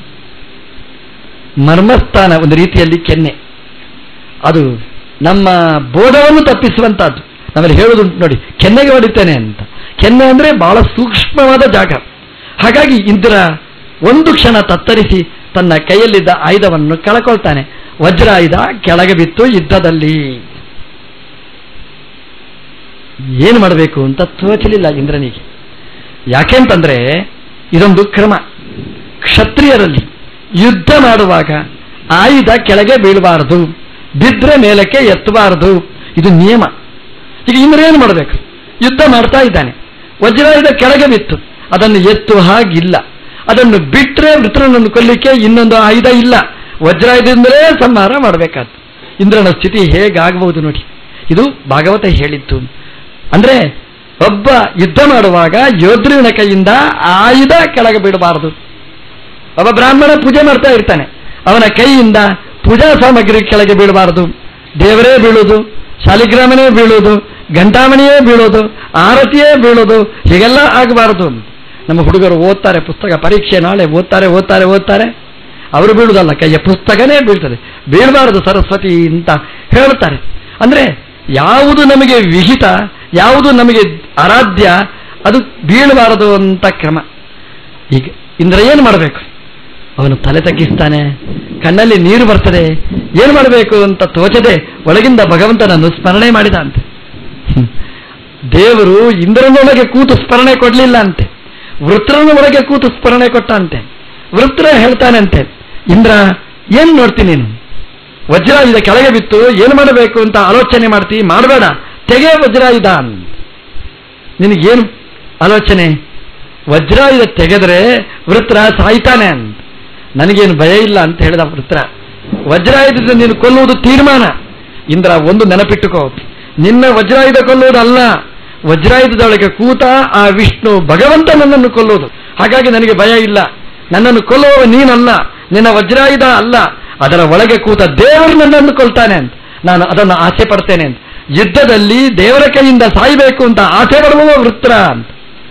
ಮರ್ಮಸ್ಥಾನ ಒಂದು ರೀತಿಯಲ್ಲಿ ಕೆನ್ನೆ ಅದು ನಮ್ಮ ಬೋಧವನ್ನು ತಪ್ಪಿಸುವಂತಹದ್ದು ನಾವೆಲ್ಲ ಹೇಳುದುಂಟು ನೋಡಿ ಕೆನ್ನೆಗೆ ಹೊಡಿತೇನೆ ಅಂತ ಕೆನ್ನೆ ಅಂದ್ರೆ ಬಹಳ ಸೂಕ್ಷ್ಮವಾದ ಜಾಗ ಹಾಗಾಗಿ ಇಂದ್ರ ಒಂದು ಕ್ಷಣ ತತ್ತರಿಸಿ ತನ್ನ ಕೈಯಲ್ಲಿದ್ದ ಆಯುಧವನ್ನು ಕಳ್ಕೊಳ್ತಾನೆ ವಜ್ರಾಯುಧ ಕೆಳಗೆ ಬಿತ್ತು ಯುದ್ಧದಲ್ಲಿ ಏನು ಮಾಡಬೇಕು ಅಂತ ತೋಚಲಿಲ್ಲ ಇಂದ್ರನಿಗೆ ಯಾಕೆಂತಂದ್ರೆ ಇದೊಂದು ಕ್ರಮ ಕ್ಷತ್ರಿಯರಲ್ಲಿ ಯುದ್ಧ ಮಾಡುವಾಗ ಆಯುಧ ಕೆಳಗೆ ಬೀಳಬಾರದು ಬಿದ್ರೆ ಮೇಲಕ್ಕೆ ಎತ್ತಬಾರದು ಇದು ನಿಯಮ ಈಗ ಇಂದ್ರ ಏನು ಮಾಡಬೇಕು ಯುದ್ಧ ಮಾಡ್ತಾ ಇದ್ದಾನೆ ವಜ್ರಾಯುಧ ಕೆಳಗೆ ಬಿತ್ತು ಅದನ್ನು ಎತ್ತು ಹಾಗಿಲ್ಲ ಅದನ್ನು ಬಿಟ್ಟರೆ ವೃತ್ರನನ್ನು ಕೊಲ್ಲಿಕ್ಕೆ ಇನ್ನೊಂದು ಆಯುಧ ಇಲ್ಲ ವಜ್ರಾಯುಧದಿಂದಲೇ ಸಂಹಾರ ಮಾಡಬೇಕಾದ್ದು ಇಂದ್ರನ ಸ್ಥಿತಿ ಹೇಗಾಗಬಹುದು ನೋಡಿ ಇದು ಭಾಗವತ ಹೇಳಿತ್ತು ಅಂದ್ರೆ ಒಬ್ಬ ಯುದ್ಧ ಮಾಡುವಾಗ ಯೋಧೃವಿನ ಕೈಯಿಂದ ಆಯುಧ ಕೆಳಗೆ ಬಿಡಬಾರದು ಒಬ್ಬ ಬ್ರಾಹ್ಮಣ ಪೂಜೆ ಮಾಡ್ತಾ ಇರ್ತಾನೆ ಅವನ ಕೈಯಿಂದ ಪೂಜಾ ಸಾಮಗ್ರಿ ಕೆಳಗೆ ಬೀಳಬಾರದು ದೇವರೇ ಬೀಳುವುದು ಶಾಲಿಗ್ರಾಮನೇ ಬೀಳುವುದು ಗಂಟಾಮಣಿಯೇ ಬೀಳೋದು ಆರತಿಯೇ ಬೀಳೋದು ಹೀಗೆಲ್ಲ ಆಗಬಾರದು ನಮ್ಮ ಹುಡುಗರು ಓದ್ತಾರೆ ಪುಸ್ತಕ ಪರೀಕ್ಷೆ ನಾಳೆ ಓದ್ತಾರೆ ಓದ್ತಾರೆ ಓದ್ತಾರೆ ಅವರು ಬೀಳುವುದಲ್ಲ ಕೈಯ ಪುಸ್ತಕನೇ ಬೀಳ್ತದೆ ಬೀಳಬಾರದು ಸರಸ್ವತಿ ಅಂತ ಹೇಳ್ತಾರೆ ಅಂದ್ರೆ ಯಾವುದು ನಮಗೆ ವಿಹಿತ ಯಾವುದು ನಮಗೆ ಆರಾಧ್ಯ ಅದು ಬೀಳಬಾರದು ಅಂತ ಕ್ರಮ ಈಗ ಇಂದ್ರ ಏನು ಮಾಡಬೇಕು ಅವನು ತಲೆ ತಗ್ಗಿಸ್ತಾನೆ ಕಣ್ಣಲ್ಲಿ ನೀರು ಬರ್ತದೆ ಏನು ಮಾಡಬೇಕು ಅಂತ ತೋಚದೆ ಒಳಗಿಂದ ಭಗವಂತನನ್ನು ಸ್ಮರಣೆ ಮಾಡಿದ ಅಂತೆ ಹ್ಮ್. ದೇವರು ಇಂದ್ರನೊಳಗೆ ಕೂತು ಸ್ಮರಣೆ ಕೊಡಲಿಲ್ಲ ಅಂತೆ ವೃತ್ರನ ಒಳಗೆ ಕೂತು ಸ್ಮರಣೆ ಕೊಟ್ಟಂತೆ ವೃತ್ರ ಹೇಳ್ತಾನೆ ಅಂತೆ ಇಂದ್ರ ಏನ್ ನೋಡ್ತೀನಿ ನೀನು ವಜ್ರಾಯುಧ ಕೆಳಗೆ ಬಿತ್ತು ಏನು ಮಾಡಬೇಕು ಅಂತ ಆಲೋಚನೆ ಮಾಡ್ತಿ ಮಾಡಬೇಡ ತೆಗೆ ವಜ್ರಾಯುಧ ಅಂತ ನಿನಗೇನು ಆಲೋಚನೆ ವಜ್ರಾಯುಧ ತೆಗೆದ್ರೆ ವೃತ್ರ ಸಾಯ್ತಾನೆ ಅಂತ ನನಗೇನು ಭಯ ಇಲ್ಲ ಅಂತ ಹೇಳಿದ ವೃತ್ರ ವಜ್ರಾಯುಧದಿಂದ ನೀನು ಕೊಲ್ಲುವುದು ತೀರ್ಮಾನ ಇಂದ್ರ ಒಂದು ನೆನಪಿಟ್ಟುಕೋ ನಿನ್ನ ವಜ್ರಾಯುಧ ಕೊಲ್ಲುವುದಲ್ಲ ವಜ್ರಾಯುಧದೊಳಗೆ ಕೂತ ಆ ವಿಷ್ಣು ಭಗವಂತ ನನ್ನನ್ನು ಕೊಲ್ಲುವುದು ಹಾಗಾಗಿ ನನಗೆ ಭಯ ಇಲ್ಲ ನನ್ನನ್ನು ಕೊಲ್ಲುವವ ನೀನಲ್ಲ ನಿನ್ನ ವಜ್ರಾಯುಧ ಅಲ್ಲ ಅದರ ಒಳಗೆ ಕೂತ ದೇವರು ನನ್ನನ್ನು ಕೊಲ್ತಾನೆ ಅಂತ ನಾನು ಅದನ್ನು ಆಸೆ ಪಡ್ತೇನೆ ಅಂತ ಯುದ್ಧದಲ್ಲಿ ದೇವರ ಕೈಯಿಂದ ಸಾಯಬೇಕು ಅಂತ ಆಸೆ ಪಡುವ ವೃತ್ರ ಅಂತ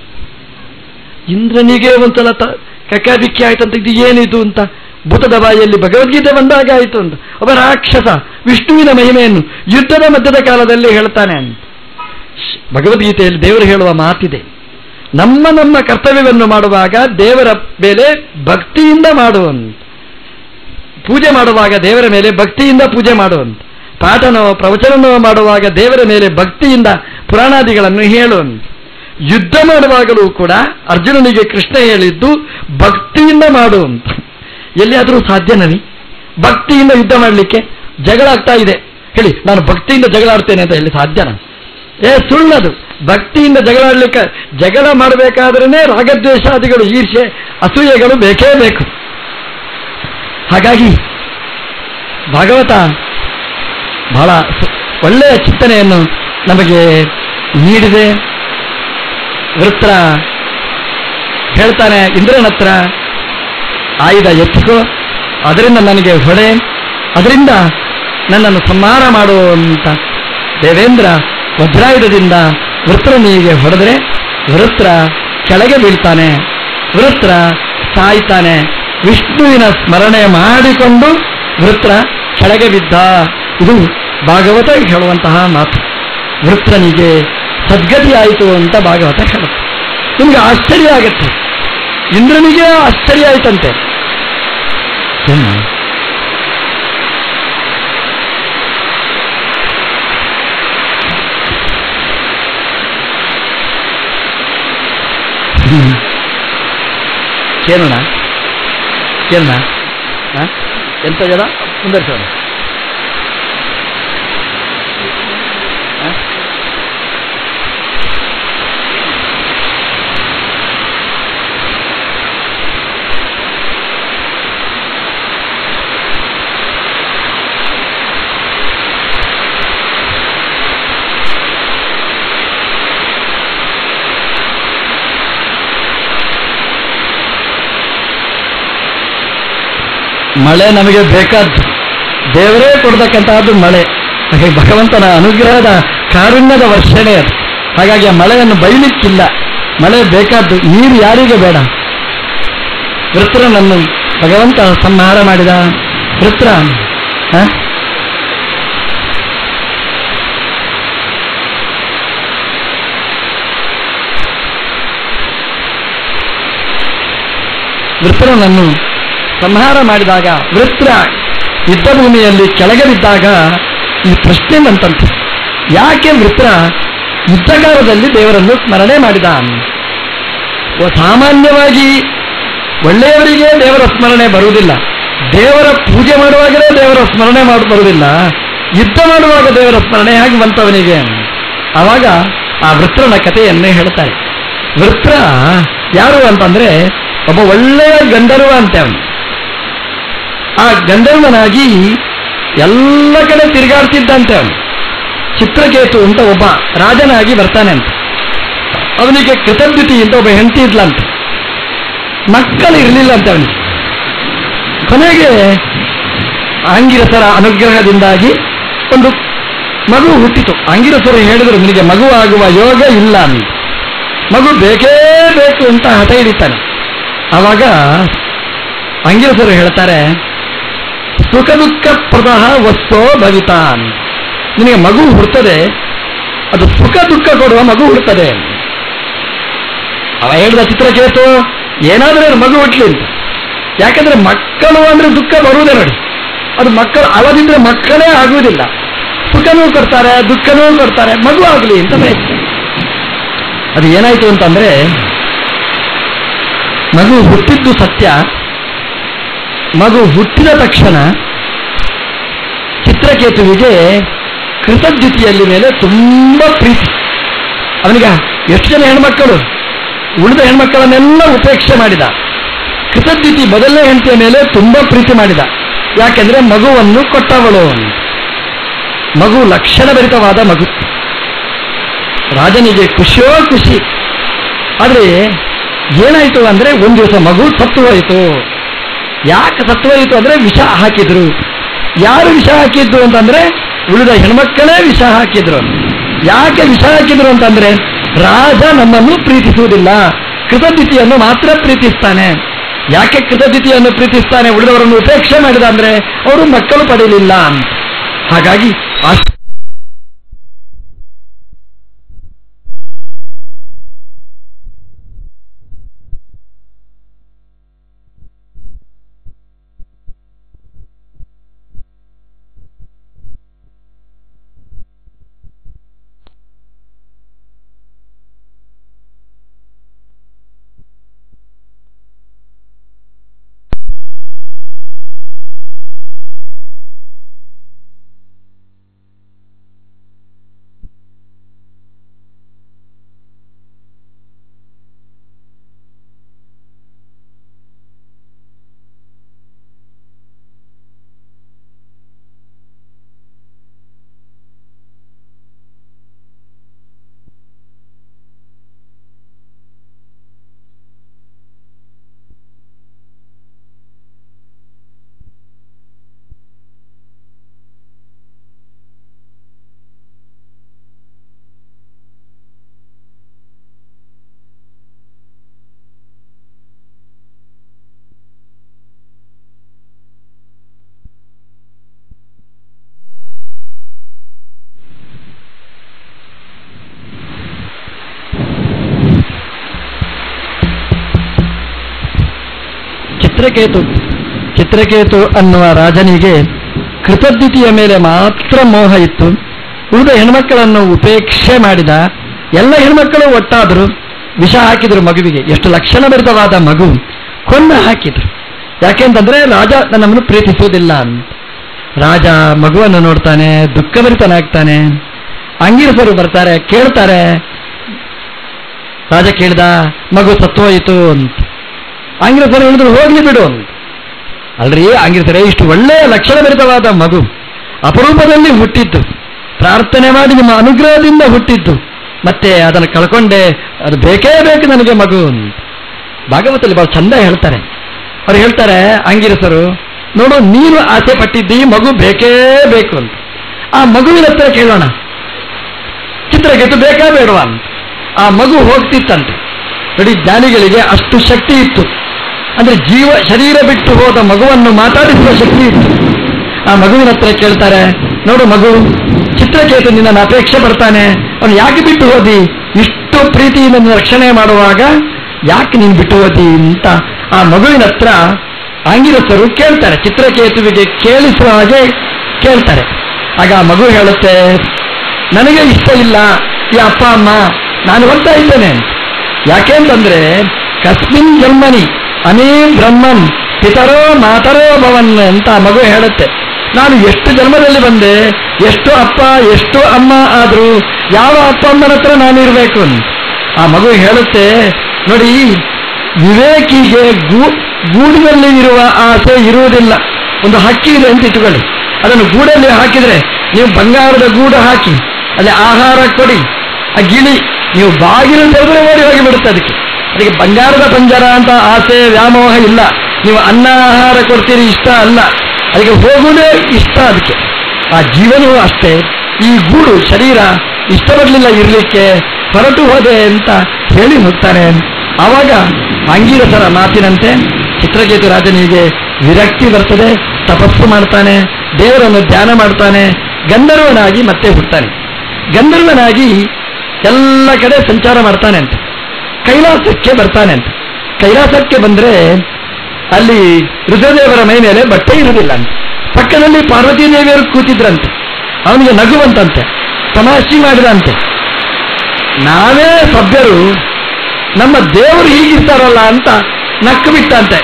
ಇಂದ್ರನಿಗೆ ಒಂದ್ಸಲ ತ ಕಕ್ಕಾಬಿಕ್ಕಿ ಆಯ್ತಂತ ಇದು ಏನಿದು ಅಂತ ಭೂತದ ಬಾಯಿಯಲ್ಲಿ ಭಗವದ್ಗೀತೆ ಬಂದಾಗ ಆಯಿತು ಅಂತ ಒಬ್ಬ ರಾಕ್ಷಸ ವಿಷ್ಣುವಿನ ಮಹಿಮೆಯನ್ನು ಯುದ್ಧದ ಮಧ್ಯದ ಕಾಲದಲ್ಲಿ ಹೇಳ್ತಾನೆ ಅಂತ ಭಗವದ್ಗೀತೆಯಲ್ಲಿ ದೇವರು ಹೇಳುವ ಮಾತಿದೆ ನಮ್ಮ ನಮ್ಮ ಕರ್ತವ್ಯವನ್ನು ಮಾಡುವಾಗ ದೇವರ ಮೇಲೆ ಭಕ್ತಿಯಿಂದ ಮಾಡುವಂತ ಪೂಜೆ ಮಾಡುವಾಗ ದೇವರ ಮೇಲೆ ಭಕ್ತಿಯಿಂದ ಪೂಜೆ ಮಾಡುವಂತ ಪಾಠನೋ ಪ್ರವಚನನೋ ಮಾಡುವಾಗ ದೇವರ ಮೇಲೆ ಭಕ್ತಿಯಿಂದ ಪುರಾಣಾದಿಗಳನ್ನು ಹೇಳುವಂತ ಯುದ್ಧ ಮಾಡುವಾಗಲೂ ಕೂಡ ಅರ್ಜುನನಿಗೆ ಕೃಷ್ಣ ಹೇಳಿದ್ದು ಭಕ್ತಿಯಿಂದ ಮಾಡುವಂತ ಎಲ್ಲಿಯಾದರೂ ಸಾಧ್ಯನವಿ ಭಕ್ತಿಯಿಂದ ಯುದ್ಧ ಮಾಡಲಿಕ್ಕೆ ಜಗಳ ಆಗ್ತಾ ಇದೆ ಹೇಳಿ ನಾನು ಭಕ್ತಿಯಿಂದ ಜಗಳ ಆಡ್ತೇನೆ ಅಂತ ಹೇಳಿ ಸಾಧ್ಯನಾ ಏ ಸುಳ್ಳದು ಭಕ್ತಿಯಿಂದ ಜಗಳ ಆಡ್ಲಿಕ್ಕೆ ಜಗಳ ಮಾಡಬೇಕಾದ್ರೇ ರಾಗದ್ವೇಷಾದಿಗಳು ಈರ್ಷೆ ಅಸೂಯೆಗಳು ಬೇಕೇ ಬೇಕು ಹಾಗಾಗಿ ಭಾಗವತ ಬಹಳ ಸು- ಒಳ್ಳೆಯ ಚಿಂತನೆಯನ್ನು ನಮಗೆ ನೀಡಿದೆ ವೃತ್ರ ಹೇಳ್ತಾನೆ ಇಂದ್ರನ ಹತ್ರ ಆಯುಧ ಎತ್ತಿಕೋ ಅದರಿಂದ ನನಗೆ ಹೊಡೆ ಅದರಿಂದ ನನ್ನನ್ನು ಸಂಹಾರ ಮಾಡುವಂತ ದೇವೇಂದ್ರ ವಜ್ರಾಯುಧದಿಂದ ವೃತ್ರನಿಗೆ ಹೊಡೆದರೆ ವೃತ್ರ ಕೆಳಗೆ ಬೀಳ್ತಾನೆ ವೃತ್ರ ಸಾಯ್ತಾನೆ ವಿಷ್ಣುವಿನ ಸ್ಮರಣೆ ಮಾಡಿಕೊಂಡು ವೃತ್ರ ಕೆಳಗೆ ಬಿದ್ದ ಇದು ಭಾಗವತ ಹೇಳುವಂತಹ ಮಾತು ವೃತ್ರನಿಗೆ ಸದ್ಗತಿ ಆಯಿತು ಅಂತ ಭಾಗವತ ಹೇಳುತ್ತೆ ನಿಮ್ಗೆ ಆಶ್ಚರ್ಯ ಆಗತ್ತೆ ಇಂದ್ರನಿಗೆ ಆಶ್ಚರ್ಯ ಆಯ್ತಂತೆ ಏನು? ಹ್ಮ್. ಕೇಳೋಣ ಕೇಳೋಣ ಹ? ಎಂತ ಜನ ಮುಂದರ್ಸೋಣ ಹ? ಮಳೆ ನಮಗೆ ಬೇಕಾದ್ದು ದೇವರೇ ಕೊಡ್ತಕ್ಕಂತಹದ್ದು ಮಳೆ ಹಾಗೆ ಭಗವಂತನ ಅನುಗ್ರಹದ ಕಾರುಣ್ಯದ ವರ್ಷಣೆ ಅದು ಹಾಗಾಗಿ ಆ ಮಳೆಯನ್ನು ಬೈಲಿಕ್ಕಿಲ್ಲ ಮಳೆ ಬೇಕಾದ್ದು ನೀರು ಯಾರಿಗೆ ಬೇಡ ವೃತ್ರನನ್ನು ಭಗವಂತ ಸಂಹಾರ ಮಾಡಿದ ವೃತ್ರ ಹ? ವೃತ್ರನನ್ನು ಸಂಹಾರ ಮಾಡಿದಾಗ ವೃತ್ರ ಯುದ್ಧ ಭೂಮಿಯಲ್ಲಿ ಕೆಳಗೆ ಬಿದ್ದಾಗ ಈ ಪ್ರಶ್ನೆ ಬಂತಂತೆ ಯಾಕೆ ವೃತ್ರ ಯುದ್ಧಕಾಲದಲ್ಲಿ ದೇವರನ್ನು ಸ್ಮರಣೆ ಮಾಡಿದ ಓ, ಸಾಮಾನ್ಯವಾಗಿ ಒಳ್ಳೆಯವರಿಗೆ ದೇವರ ಸ್ಮರಣೆ ಬರುವುದಿಲ್ಲ ದೇವರ ಪೂಜೆ ಮಾಡುವಾಗಲೇ ದೇವರ ಸ್ಮರಣೆ ಮಾಡಿ ಬರುವುದಿಲ್ಲ ಯುದ್ಧ ಮಾಡುವಾಗ ದೇವರ ಸ್ಮರಣೆ ಹೇಗೆ ಬಂತವನಿಗೆ ಆವಾಗ ಆ ವೃತ್ರನ ಕಥೆಯನ್ನೇ ಹೇಳ್ತಾರೆ ವೃತ್ರ ಯಾರು ಅಂತಂದ್ರೆ ಒಬ್ಬ ಒಳ್ಳೆಯ ಗಂಧರ್ವ ಅಂತೆ ಅವನು ಆ ಗಂಧರ್ವನಾಗಿ ಎಲ್ಲ ಕಡೆ ತಿರುಗಾಡ್ತಿದ್ದಂತೆ ಅವನು ಚಿತ್ರಕೇತು ಅಂತ ಒಬ್ಬ ರಾಜನಾಗಿ ಬರ್ತಾನೆ ಅಂತ ಅವನಿಗೆ ಕೃತದ್ಯುತಿ ಅಂತ ಒಬ್ಬ ಹೆಂಡತಿ ಇದ್ಲಂತೆ ಮಕ್ಕಳು ಇರಲಿಲ್ಲ ಅಂತ ಅವನಿಗೆ ಕೊನೆಗೆ ಆಂಗಿರಸರ ಅನುಗ್ರಹದಿಂದಾಗಿ ಒಂದು ಮಗು ಹುಟ್ಟಿತು ಆಂಗಿರಸರು ಹೇಳಿದರು ನಿನಗೆ ಮಗು ಆಗುವ ಯೋಗ ಇಲ್ಲ ಅಂತ ಮಗು ಬೇಕೇ ಬೇಕು ಅಂತ ಹಠ ಹಿಡಿತಾನೆ ಆವಾಗ ಅಂಗಿರಸರು ಹೇಳ್ತಾರೆ ಸುಖ ದುಃಖ ಪ್ರದಹ ವಸ್ತೋ ಭವಿತಾ ಅಂತ. ನಿನಗೆ ಮಗು ಹುಡ್ತದೆ ಅದು ಸುಖ ದುಃಖ ಕೊಡುವ ಮಗು ಹುಡ್ತದೆ ಅವ ಹೇಳಿದ ಚಿತ್ರಕೇತು ಏನಾದರೂ ಒಂದು ಮಗು ಹುಟ್ಲಿ ಅಂತ ಯಾಕಂದ್ರೆ ಮಕ್ಕಳು ಅಂದ್ರೆ ದುಃಖ ಬರುವುದೇ ನೋಡಿ ಅದು ಮಕ್ಕಳು ಅವದಿದ್ರೆ ಮಕ್ಕಳೇ ಆಗುವುದಿಲ್ಲ ಸುಖನೂ ಕೊಡ್ತಾರೆ ದುಃಖನೂ ಕೊಡ್ತಾರೆ ಮಗು ಆಗಲಿ ಅಂತ ಬಯಸ್ತಾರೆ ಅದು ಏನಾಯ್ತು ಅಂತಂದ್ರೆ ಮಗು ಹುಟ್ಟಿದ್ದು ಸತ್ಯ ಮಗು ಹುಟ್ಟಿದ ತಕ್ಷಣ ಚಿತ್ರಕೇತುವಿಗೆ ಕೃತಜ್ಞತಿಯಲ್ಲಿ ಮೇಲೆ ತುಂಬಾ ಪ್ರೀತಿ ಅವನಿಗ ಎಷ್ಟು ಜನ ಹೆಣ್ಮಕ್ಕಳು ಉಳಿದ ಹೆಣ್ಮಕ್ಕಳನ್ನೆಲ್ಲ ಉಪೇಕ್ಷೆ ಮಾಡಿದ ಕೃತಜ್ಞತಿ ಮೊದಲನೇ ಹೆಂಡತಿಯ ಮೇಲೆ ತುಂಬಾ ಪ್ರೀತಿ ಮಾಡಿದ ಯಾಕೆಂದ್ರೆ ಮಗುವನ್ನು ಕೊಟ್ಟವಳು ಅಂತ. ಮಗು ಲಕ್ಷಣಭರಿತವಾದ ಮಗು ರಾಜನಿಗೆ ಖುಷಿಯೋ ಖುಷಿ ಆದ್ರೆ ಏನಾಯ್ತು ಅಂದ್ರೆ ಒಂದು ದಿವಸ ಮಗು ಸತ್ತು ಹೋಯಿತು ಯಾಕೆ ಸತ್ತು ಹೋಯಿತು ಅಂದ್ರೆ ವಿಷ ಹಾಕಿದ್ರು ಯಾರು ವಿಷ ಹಾಕಿದ್ರು ಅಂತಂದ್ರೆ ಉಳಿದ ಹೆಣ್ಮಕ್ಕಳೇ ವಿಷ ಹಾಕಿದ್ರು ಯಾಕೆ ವಿಷ ಹಾಕಿದ್ರು ಅಂತಂದ್ರೆ ರಾಜ ನಮ್ಮನ್ನು ಪ್ರೀತಿಸುವುದಿಲ್ಲ ಕೃತಜ್ಞತೆಯನ್ನು ಮಾತ್ರ ಪ್ರೀತಿಸ್ತಾನೆ ಯಾಕೆ ಕೃತಜ್ಞತೆಯನ್ನು ಪ್ರೀತಿಸ್ತಾನೆ ಉಳಿದವರನ್ನು ಉಪೇಕ್ಷೆ ಮಾಡಿದ ಅಂದ್ರೆ ಅವರು ಮಕ್ಕಳು ಪಡೆಯಲಿಲ್ಲ ಅಂತ ಹಾಗಾಗಿ ಅಷ್ಟು ಚಿತ್ರಕೇತು ಚಿತ್ರಕೇತು ಅನ್ನುವ ರಾಜನಿಗೆ ಕೃತಜ್ಞತೆಯ ಮೇಲೆ ಮಾತ್ರ ಮೋಹ ಇತ್ತು ಉಳಿದ ಹೆಣ್ಮಕ್ಕಳನ್ನು ಉಪೇಕ್ಷೆ ಮಾಡಿದ ಎಲ್ಲ ಹೆಣ್ಮಕ್ಕಳು ಒಟ್ಟಾದರು ವಿಷ ಹಾಕಿದ್ರು ಮಗುವಿಗೆ ಎಷ್ಟು ಲಕ್ಷಣಭರಿತವಾದ ಮಗು ಕೊಂದ ಹಾಕಿದ್ರು ಯಾಕೆಂತಂದ್ರೆ ರಾಜ ನನ್ನನ್ನು ಪ್ರೀತಿಸುವುದಿಲ್ಲ ಅಂತ ರಾಜ ಮಗುವನ್ನು ನೋಡ್ತಾನೆ ದುಃಖಭರಿತನಾಗ್ತಾನೆ ಅಂಗಿರಸರು ಬರ್ತಾರೆ ಕೇಳ್ತಾರೆ ರಾಜ ಕೇಳ್ದ ಮಗು ಸತ್ತೋಯಿತು ಅಂತ ಆಂಗ್ಲಸರು ಹೇಳಿದ್ರು ಹೋಗ್ಲಿ ಬಿಡು ಅಂತ ಅಲ್ರಿ ಆಂಗ್ಲಸರೇ ಇಷ್ಟು ಒಳ್ಳೆಯ ಲಕ್ಷಣಭರಿತವಾದ ಮಗು ಅಪರೂಪದಲ್ಲಿ ಹುಟ್ಟಿದ್ದು ಪ್ರಾರ್ಥನೆ ಮಾಡಿ ನಿಮ್ಮ ಅನುಗ್ರಹದಿಂದ ಹುಟ್ಟಿದ್ದು ಮತ್ತೆ ಅದನ್ನು ಕಳ್ಕೊಂಡೆ ಅದು ಬೇಕೇ ಬೇಕು ನನಗೆ ಮಗು ಅಂತ ಭಾಗವತದಲ್ಲಿ ಬಹಳ ಚಂದ ಹೇಳ್ತಾರೆ ಅವ್ರು ಹೇಳ್ತಾರೆ ಆಂಗಿರಸರು ನೋಡು ನೀನು ಆಸೆ ಪಟ್ಟಿದ್ದಿ ಮಗು ಬೇಕೇ ಬೇಕು ಅಂತ ಆ ಮಗುವಿನ ಹತ್ರ ಕೇಳೋಣ ಚಿತ್ರಕೆತು ಬೇಕಾ ಬೇಡವಾ ಅಂತ ಆ ಮಗು ಹೋಗ್ತಿತ್ತಂತೆ ನೋಡಿ ಜ್ಞಾನಿಗಳಿಗೆ ಅಷ್ಟು ಶಕ್ತಿ ಇತ್ತು ಅಂದ್ರೆ ಜೀವ ಶರೀರ ಬಿಟ್ಟು ಹೋದ ಮಗುವನ್ನು ಮಾತಾಡಿಸುವ ಶಕ್ತಿ ಇತ್ತು ಆ ಮಗುವಿನ ಹತ್ರ ಕೇಳ್ತಾರೆ ನೋಡು ಮಗು ಚಿತ್ರಕೇತು ನಿನ್ನ ಅಪೇಕ್ಷೆ ಬರ್ತಾನೆ ಅವನು ಯಾಕೆ ಬಿಟ್ಟು ಹೋದಿ ಇಷ್ಟು ಪ್ರೀತಿಯಿಂದ ನಿನ್ನ ರಕ್ಷಣೆ ಮಾಡುವಾಗ ಯಾಕೆ ನೀನು ಬಿಟ್ಟು ಹೋದಿ ಅಂತ ಆ ಮಗುವಿನ ಹತ್ರ ಆಂಗಿರಸರು ಕೇಳ್ತಾರೆ ಚಿತ್ರಕೇತುವಿಗೆ ಕೇಳಿಸುವ ಹಾಗೆ ಕೇಳ್ತಾರೆ ಆಗ ಆ ಮಗು ಹೇಳುತ್ತೆ ನನಗೆ ಇಷ್ಟ ಇಲ್ಲ ಈ ಅಪ್ಪ ಅಮ್ಮ ನಾನು ಹೋಗ್ತಾ ಇದ್ದೇನೆ ಯಾಕೆ ಅಂತಂದ್ರೆ ಕಸ್ಮಿನ್ ಜನ್ಮನಿ ಅನೇ ಬ್ರಹ್ಮನ್ ಪಿತರೋ ಮಾತರೋ ಭವನ್ ಅಂತ ಆ ಮಗು ಹೇಳುತ್ತೆ ನಾನು ಎಷ್ಟು ಜನ್ಮದಲ್ಲಿ ಬಂದೆ ಎಷ್ಟು ಅಪ್ಪ ಎಷ್ಟು ಅಮ್ಮ ಆದರೂ ಯಾವ ಅಪ್ಪ ಅಮ್ಮನ ಹತ್ರ ನಾನು ಇರಬೇಕು ಅಂತ ಆ ಮಗು ಹೇಳುತ್ತೆ ನೋಡಿ ವಿವೇಕಿಗೆ ಗೂ ಗೂಡಿನಲ್ಲಿ ಇರುವ ಆಸೆ ಇರುವುದಿಲ್ಲ ಒಂದು ಹಕ್ಕಿ ಇದೆ ಅಂತ ಇಟ್ಟುಕೊಳ್ಳಿ ಅದನ್ನು ಗೂಡಲ್ಲಿ ಹಾಕಿದ್ರೆ ನೀವು ಬಂಗಾರದ ಗೂಡು ಹಾಕಿ ಅಲ್ಲಿ ಆಹಾರ ಕೊಡಿ ಆ ಗಿಳಿ ನೀವು ಬಾಗಿಲು ತೆಗೆದ್ರೆ ಓಡಿ ಹೋಗಿ ಬಿಡುತ್ತೆ ಅದಕ್ಕೆ ಅದಕ್ಕೆ ಬಂಗಾರದ ಪಂಜರ ಅಂತ ಆಸೆ ವ್ಯಾಮೋಹ ಇಲ್ಲ ನೀವು ಅನ್ನ ಆಹಾರ ಕೊಡ್ತೀರಿ ಇಷ್ಟ ಅಲ್ಲ ಅದಕ್ಕೆ ಹೋಗುವುದೇ ಇಷ್ಟ ಅದಕ್ಕೆ ಆ ಜೀವನವೂ ಅಷ್ಟೇ ಈ ಗೂಡು ಶರೀರ ಇಷ್ಟಪಡಲಿಲ್ಲ ಇರಲಿಕ್ಕೆ ಹೊರಟು ಹೋದೆ ಅಂತ ಹೇಳಿ ಹೋಗ್ತಾನೆ ಆವಾಗ ಅಂಗೀರಸರ ಮಾತಿನಂತೆ ಚಿತ್ರಕೇತು ರಾಜನಿಗೆ ವಿರಕ್ತಿ ಬರ್ತದೆ ತಪಸ್ಸು ಮಾಡ್ತಾನೆ ದೇವರನ್ನು ಧ್ಯಾನ ಮಾಡ್ತಾನೆ ಗಂಧರ್ವನಾಗಿ ಮತ್ತೆ ಹುಡ್ತಾನೆ ಗಂಧರ್ವನಾಗಿ ಎಲ್ಲ ಕಡೆ ಸಂಚಾರ ಮಾಡ್ತಾನೆ ಅಂತ ಕೈಲಾಸಕ್ಕೆ ಬರ್ತಾನೆ ಅಂತ ಕೈಲಾಸಕ್ಕೆ ಬಂದ್ರೆ ಅಲ್ಲಿ ರುದ್ರದೇವರ ಮೈ ಮೇಲೆ ಬಟ್ಟೆ ಇರುವುದಿಲ್ಲ ಅಂತ ಪಕ್ಕದಲ್ಲಿ ಪಾರ್ವತೀ ದೇವಿಯರು ಕೂತಿದ್ರಂತೆ ಅವನಿಗೆ ನಗುವಂತಂತೆ ತಮಾಷೆ ಮಾಡಿದಂತೆ ನಾವೇ ಸಭ್ಯರು ನಮ್ಮ ದೇವರು ಹೀಗಿರ್ತಾರಲ್ಲ ಅಂತ ನಕ್ಕು ಬಿಟ್ಟಂತೆ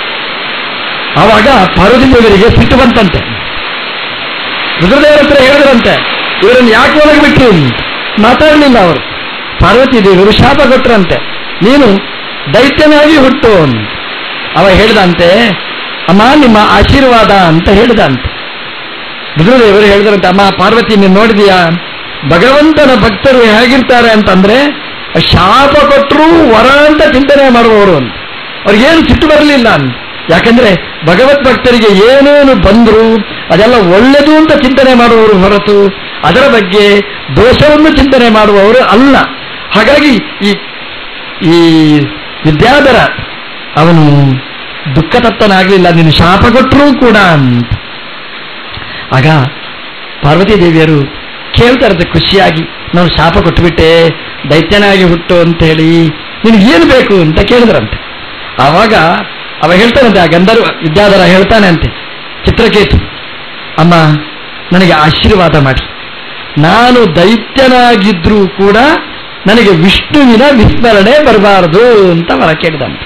ಆವಾಗ ಪಾರ್ವತಿ ದೇವರಿಗೆ ಸಿಟ್ಟು ಬಂತಂತೆ ರುದ್ರದೇವರ ಹತ್ರ ಹೇಳಿದ್ರಂತೆ ಇವರನ್ನು ಯಾಕೆ ಒಳಗೆ ಬಿಟ್ರು ಮಾತಾಡಲಿಲ್ಲ ಅವರು ಪಾರ್ವತಿ ದೇವರು ಶಾಪ ಕೊಟ್ರಂತೆ ನೀನು ದೈತ್ಯನಾಗಿ ಹುಟ್ಟು ಅಂತ. ಅವ ಹೇಳಿದಂತೆ ಅಮ್ಮ ನಿಮ್ಮ ಆಶೀರ್ವಾದ ಅಂತ ಹೇಳಿದಂತೆ ರುದ್ರದೇವರು ಹೇಳಿದ್ರಂತೆ ಅಮ್ಮ ಪಾರ್ವತಿ ನೀನು ನೋಡಿದೀಯಾ ಭಗವಂತನ ಭಕ್ತರು ಹೇಗಿರ್ತಾರೆ ಅಂತಂದ್ರೆ ಶಾಪ ಕೊಟ್ಟರು ವರ ಅಂತ ಚಿಂತನೆ ಮಾಡುವವರು ಅಂತ ಅವ್ರಿಗೇನು ಸಿಟ್ಟು ಬರಲಿಲ್ಲ ಅಂತ ಯಾಕಂದ್ರೆ ಭಗವತ್ ಭಕ್ತರಿಗೆ ಏನೇನು ಬಂದ್ರು ಅದೆಲ್ಲ ಒಳ್ಳೆದು ಅಂತ ಚಿಂತನೆ ಮಾಡುವವರು ಹೊರತು ಅದರ ಬಗ್ಗೆ ದೋಷವನ್ನು ಚಿಂತನೆ ಮಾಡುವವರು ಅಲ್ಲ ಹಾಗಾಗಿ ಈ ಈ ವಿದ್ಯಾಧರ ಅವನು ದುಃಖತಪ್ತನಾಗಲಿಲ್ಲ ನೀನು ಶಾಪ ಕೊಟ್ಟರೂ ಕೂಡ ಅಂತ ಆಗ ಪಾರ್ವತಿ ದೇವಿಯರು ಕೇಳ್ತಾರಂತೆ ಖುಷಿಯಾಗಿ ನಾವು ಶಾಪ ಕೊಟ್ಟುಬಿಟ್ಟೆ ದೈತ್ಯನಾಗಿ ಹುಟ್ಟು ಅಂತ ಹೇಳಿ ನಿನಗೆ ಏನು ಬೇಕು ಅಂತ ಕೇಳಿದ್ರಂತೆ ಆವಾಗ ಅವ ಹೇಳ್ತಾನಂತೆ ಆ ಗಂಧರ್ವ ವಿದ್ಯಾಧರ ಹೇಳ್ತಾನೆ ಅಂತೆ ಚಿತ್ರಕೇತು ಅಮ್ಮ ನನಗೆ ಆಶೀರ್ವಾದ ಮಾಡಿ ನಾನು ದೈತ್ಯನಾಗಿದ್ರೂ ಕೂಡ ನನಗೆ ವಿಷ್ಣುವಿನ ವಿಸ್ಮರಣೆ ಬರಬಾರದು ಅಂತ ವರ ಕೇಳಿದಂತೆ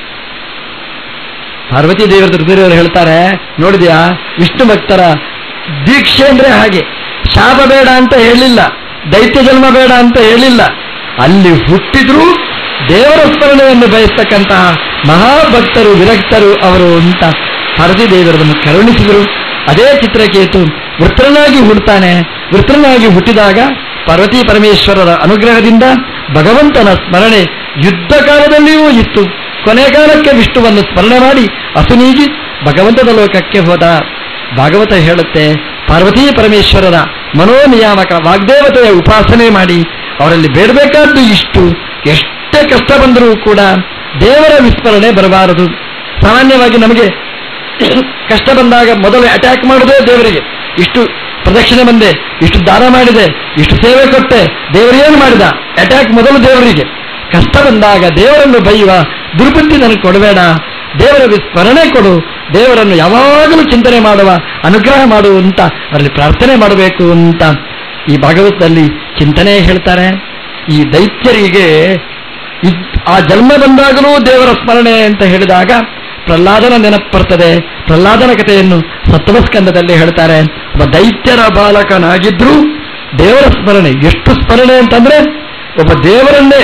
ಪಾರ್ವತಿ ದೇವರ ರುದ್ರದೇವರು ಹೇಳ್ತಾರೆ ನೋಡಿದ್ಯಾ ವಿಷ್ಣು ಭಕ್ತರ ದೀಕ್ಷೆ ಅಂದ್ರೆ ಹಾಗೆ ಶಾಪ ಬೇಡ ಅಂತ ಹೇಳಿಲ್ಲ ದೈತ್ಯ ಜನ್ಮ ಬೇಡ ಅಂತ ಹೇಳಿಲ್ಲ ಅಲ್ಲಿ ಹುಟ್ಟಿದ್ರು ದೇವರ ಸ್ಮರಣೆಯನ್ನು ಬಯಸ್ತಕ್ಕಂತಹ ಮಹಾಭಕ್ತರು ವಿರಕ್ತರು ಅವರು ಅಂತ ಪಾರ್ವತಿ ದೇವರನ್ನು ಕರುಣಿಸಿದರು ಅದೇ ಚಿತ್ರಕೇತು ವೃತ್ರನಾಗಿ ಹುಡ್ತಾನೆ ವೃತ್ರನಾಗಿ ಹುಟ್ಟಿದಾಗ ಪಾರ್ವತಿ ಪರಮೇಶ್ವರರ ಅನುಗ್ರಹದಿಂದ ಭಗವಂತನ ಸ್ಮರಣೆ ಯುದ್ಧ ಕಾಲದಲ್ಲಿಯೂ ಇತ್ತು ಕೊನೆ ಕಾಲಕ್ಕೆ ವಿಷ್ಣುವನ್ನು ಸ್ಮರಣೆ ಮಾಡಿ ಅಸುನೀಗಿ ಭಗವಂತನ ಲೋಕಕ್ಕೆ ಹೋದ ಭಾಗವತ ಹೇಳುತ್ತೆ ಪಾರ್ವತೀ ಪರಮೇಶ್ವರರ ಮನೋನಿಯಾಮಕ ವಾಗ್ದೇವತೆಯ ಉಪಾಸನೆ ಮಾಡಿ ಅವರಲ್ಲಿ ಬೇಡಬೇಕಾದ್ದು ಇಷ್ಟು ಎಷ್ಟೇ ಕಷ್ಟ ಬಂದರೂ ಕೂಡ ದೇವರ ವಿಸ್ಮರಣೆ ಬರಬಾರದು ಸಾಮಾನ್ಯವಾಗಿ ನಮಗೆ ಕಷ್ಟ ಬಂದಾಗ ಮೊದಲು ಅಟ್ಯಾಕ್ ಮಾಡೋದೇ ದೇವರಿಗೆ ಇಷ್ಟು ಪ್ರದಕ್ಷಿಣೆ ಬಂದೆ ಇಷ್ಟು ದಾನ ಮಾಡಿದೆ ಇಷ್ಟು ಸೇವೆ ಕೊಟ್ಟೆ ದೇವರೇನು ಮಾಡಿದ ಅಟ್ಯಾಕ್ ಮೊದಲು ದೇವರಿಗೆ ಕಷ್ಟ ಬಂದಾಗ ದೇವರನ್ನು ಬೈಯುವ ದುರ್ಬುದ್ಧಿ ನನಗೆ ಕೊಡಬೇಡ ದೇವರ ಸ್ಮರಣೆ ಕೊಡು ದೇವರನ್ನು ಯಾವಾಗಲೂ ಚಿಂತನೆ ಮಾಡುವ ಅನುಗ್ರಹ ಮಾಡು ಅಂತ ಅವರಲ್ಲಿ ಪ್ರಾರ್ಥನೆ ಮಾಡಬೇಕು ಅಂತ ಈ ಭಾಗವತದಲ್ಲಿ ಚಿಂತನೆ ಹೇಳ್ತಾರೆ ಈ ದೈತ್ಯರಿಗೆ ಇದ್- ಆ ಜನ್ಮ ಬಂದಾಗಲೂ ದೇವರ ಸ್ಮರಣೆ ಅಂತ ಹೇಳಿದಾಗ ಪ್ರಹ್ಲಾದನ ನೆನಪು ಬರ್ತದೆ ಪ್ರಹ್ಲಾದನ ಕಥೆಯನ್ನು ಸಪ್ತಮಸ್ಕಂದದಲ್ಲಿ ಹೇಳ್ತಾರೆ ಒಬ್ಬ ದೈತ್ಯರ ಬಾಲಕನಾಗಿದ್ರೂ ದೇವರ ಸ್ಮರಣೆ ಎಷ್ಟು ಸ್ಮರಣೆ ಅಂತಂದ್ರೆ ಒಬ್ಬ ದೇವರನ್ನೇ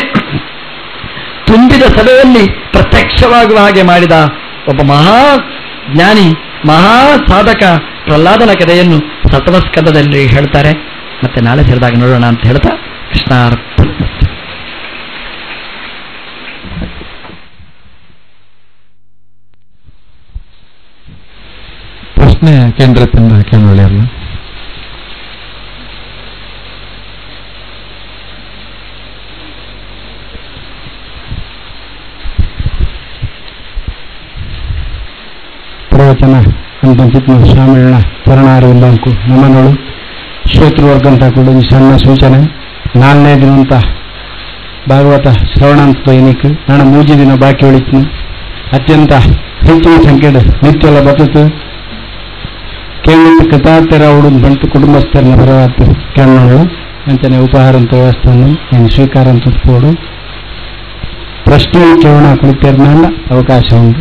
ತುಂಬಿದ ಸಭೆಯಲ್ಲಿ ಪ್ರತ್ಯಕ್ಷವಾಗುವ ಹಾಗೆ ಮಾಡಿದ ಒಬ್ಬ ಮಹಾ ಜ್ಞಾನಿ ಮಹಾ ಸಾಧಕ ಪ್ರಹ್ಲಾದನ ಕಥೆಯನ್ನು ಸಪ್ತಮಸ್ಕಂದದಲ್ಲಿ ಹೇಳ್ತಾರೆ ಮತ್ತೆ ನಾಳೆ ಸೇರಿದಾಗ ನೋಡೋಣ ಅಂತ ಹೇಳ್ತಾ ಕೃಷ್ಣಾರ್ಪಣ ಪ್ರಶ್ನೆ ಪ್ರಶ್ನೆ ಕೇಂದ್ರದಿಂದ ಕೇಳೋಳಿ ಅಲ್ಲ ಪ್ರವಚನ ಅಂತಿನ ಸ್ವಾಮಿಗಳ ಚರಣಾರಿಲ್ಲಂಕು ನಮ್ಮನಗಳು ಶ್ರೋತೃವರ್ಗಂತ ಕೂಡ ಈ ಸಣ್ಣ ಸೂಚನೆ ನಾಲ್ನೇ ದಿನ ಅಂತ ಭಾಗವತ ಶ್ರವಣಾಂತ ದೈನಿಕ ನಾನು ಮೂಜಿ ದಿನ ಬಾಕಿ ಉಳಿತು ಅತ್ಯಂತ ಹೆಚ್ಚಿನ ಸಂಖ್ಯೆಯ ನಿತ್ಯಲ ಬದುಕು ಕೇವಲ ಕೃತಾರ್ಥರ ಅವಡು ಬಂತು ಕುಟುಂಬಸ್ಥರನ್ನ ಬರವಾತು ಕೇಳೋಳು ಅಂತಾನೆ ಉಪಹಾರ ಅಂತ ವ್ಯವಸ್ಥೆಯನ್ನು నేను ಸ್ವೀಕಾರ ತುತ್ಕೋಡು ಪ್ರಶ್ನೆ ಕೇಳೋಣ ಕುಳಿತಿರ್ನಲ್ಲ ಅವಕಾಶ ಉಂಟು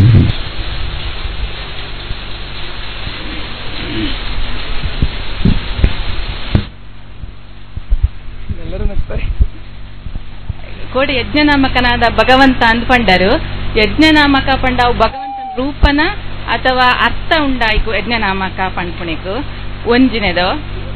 ಕೋಡಿ ಯಜ್ಞನಾಮಕನಾದ ಭಗವಂತ ಅಂದ್ಕೊಂಡರು ಯಜ್ಞನಾಮಕ ಪಂಡ ಅವು ಭಗವಂತನ ರೂಪನ ಅಥವಾ ಅರ್ಥ ಉಂಡಾಯ್ಕು ಯಜ್ಞನಾಮಕ ಪಂಡ್ಪುಣಿಕು ಒಂಜಿನೆದು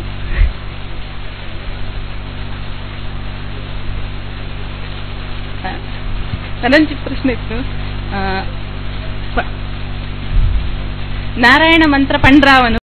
ಅದೊಂದು ಪ್ರಶ್ನೆ ಇತ್ತು ಆ, ಪ- ನಾರಾಯಣ ಮಂತ್ರ ಪಂಡ್ರಾವನು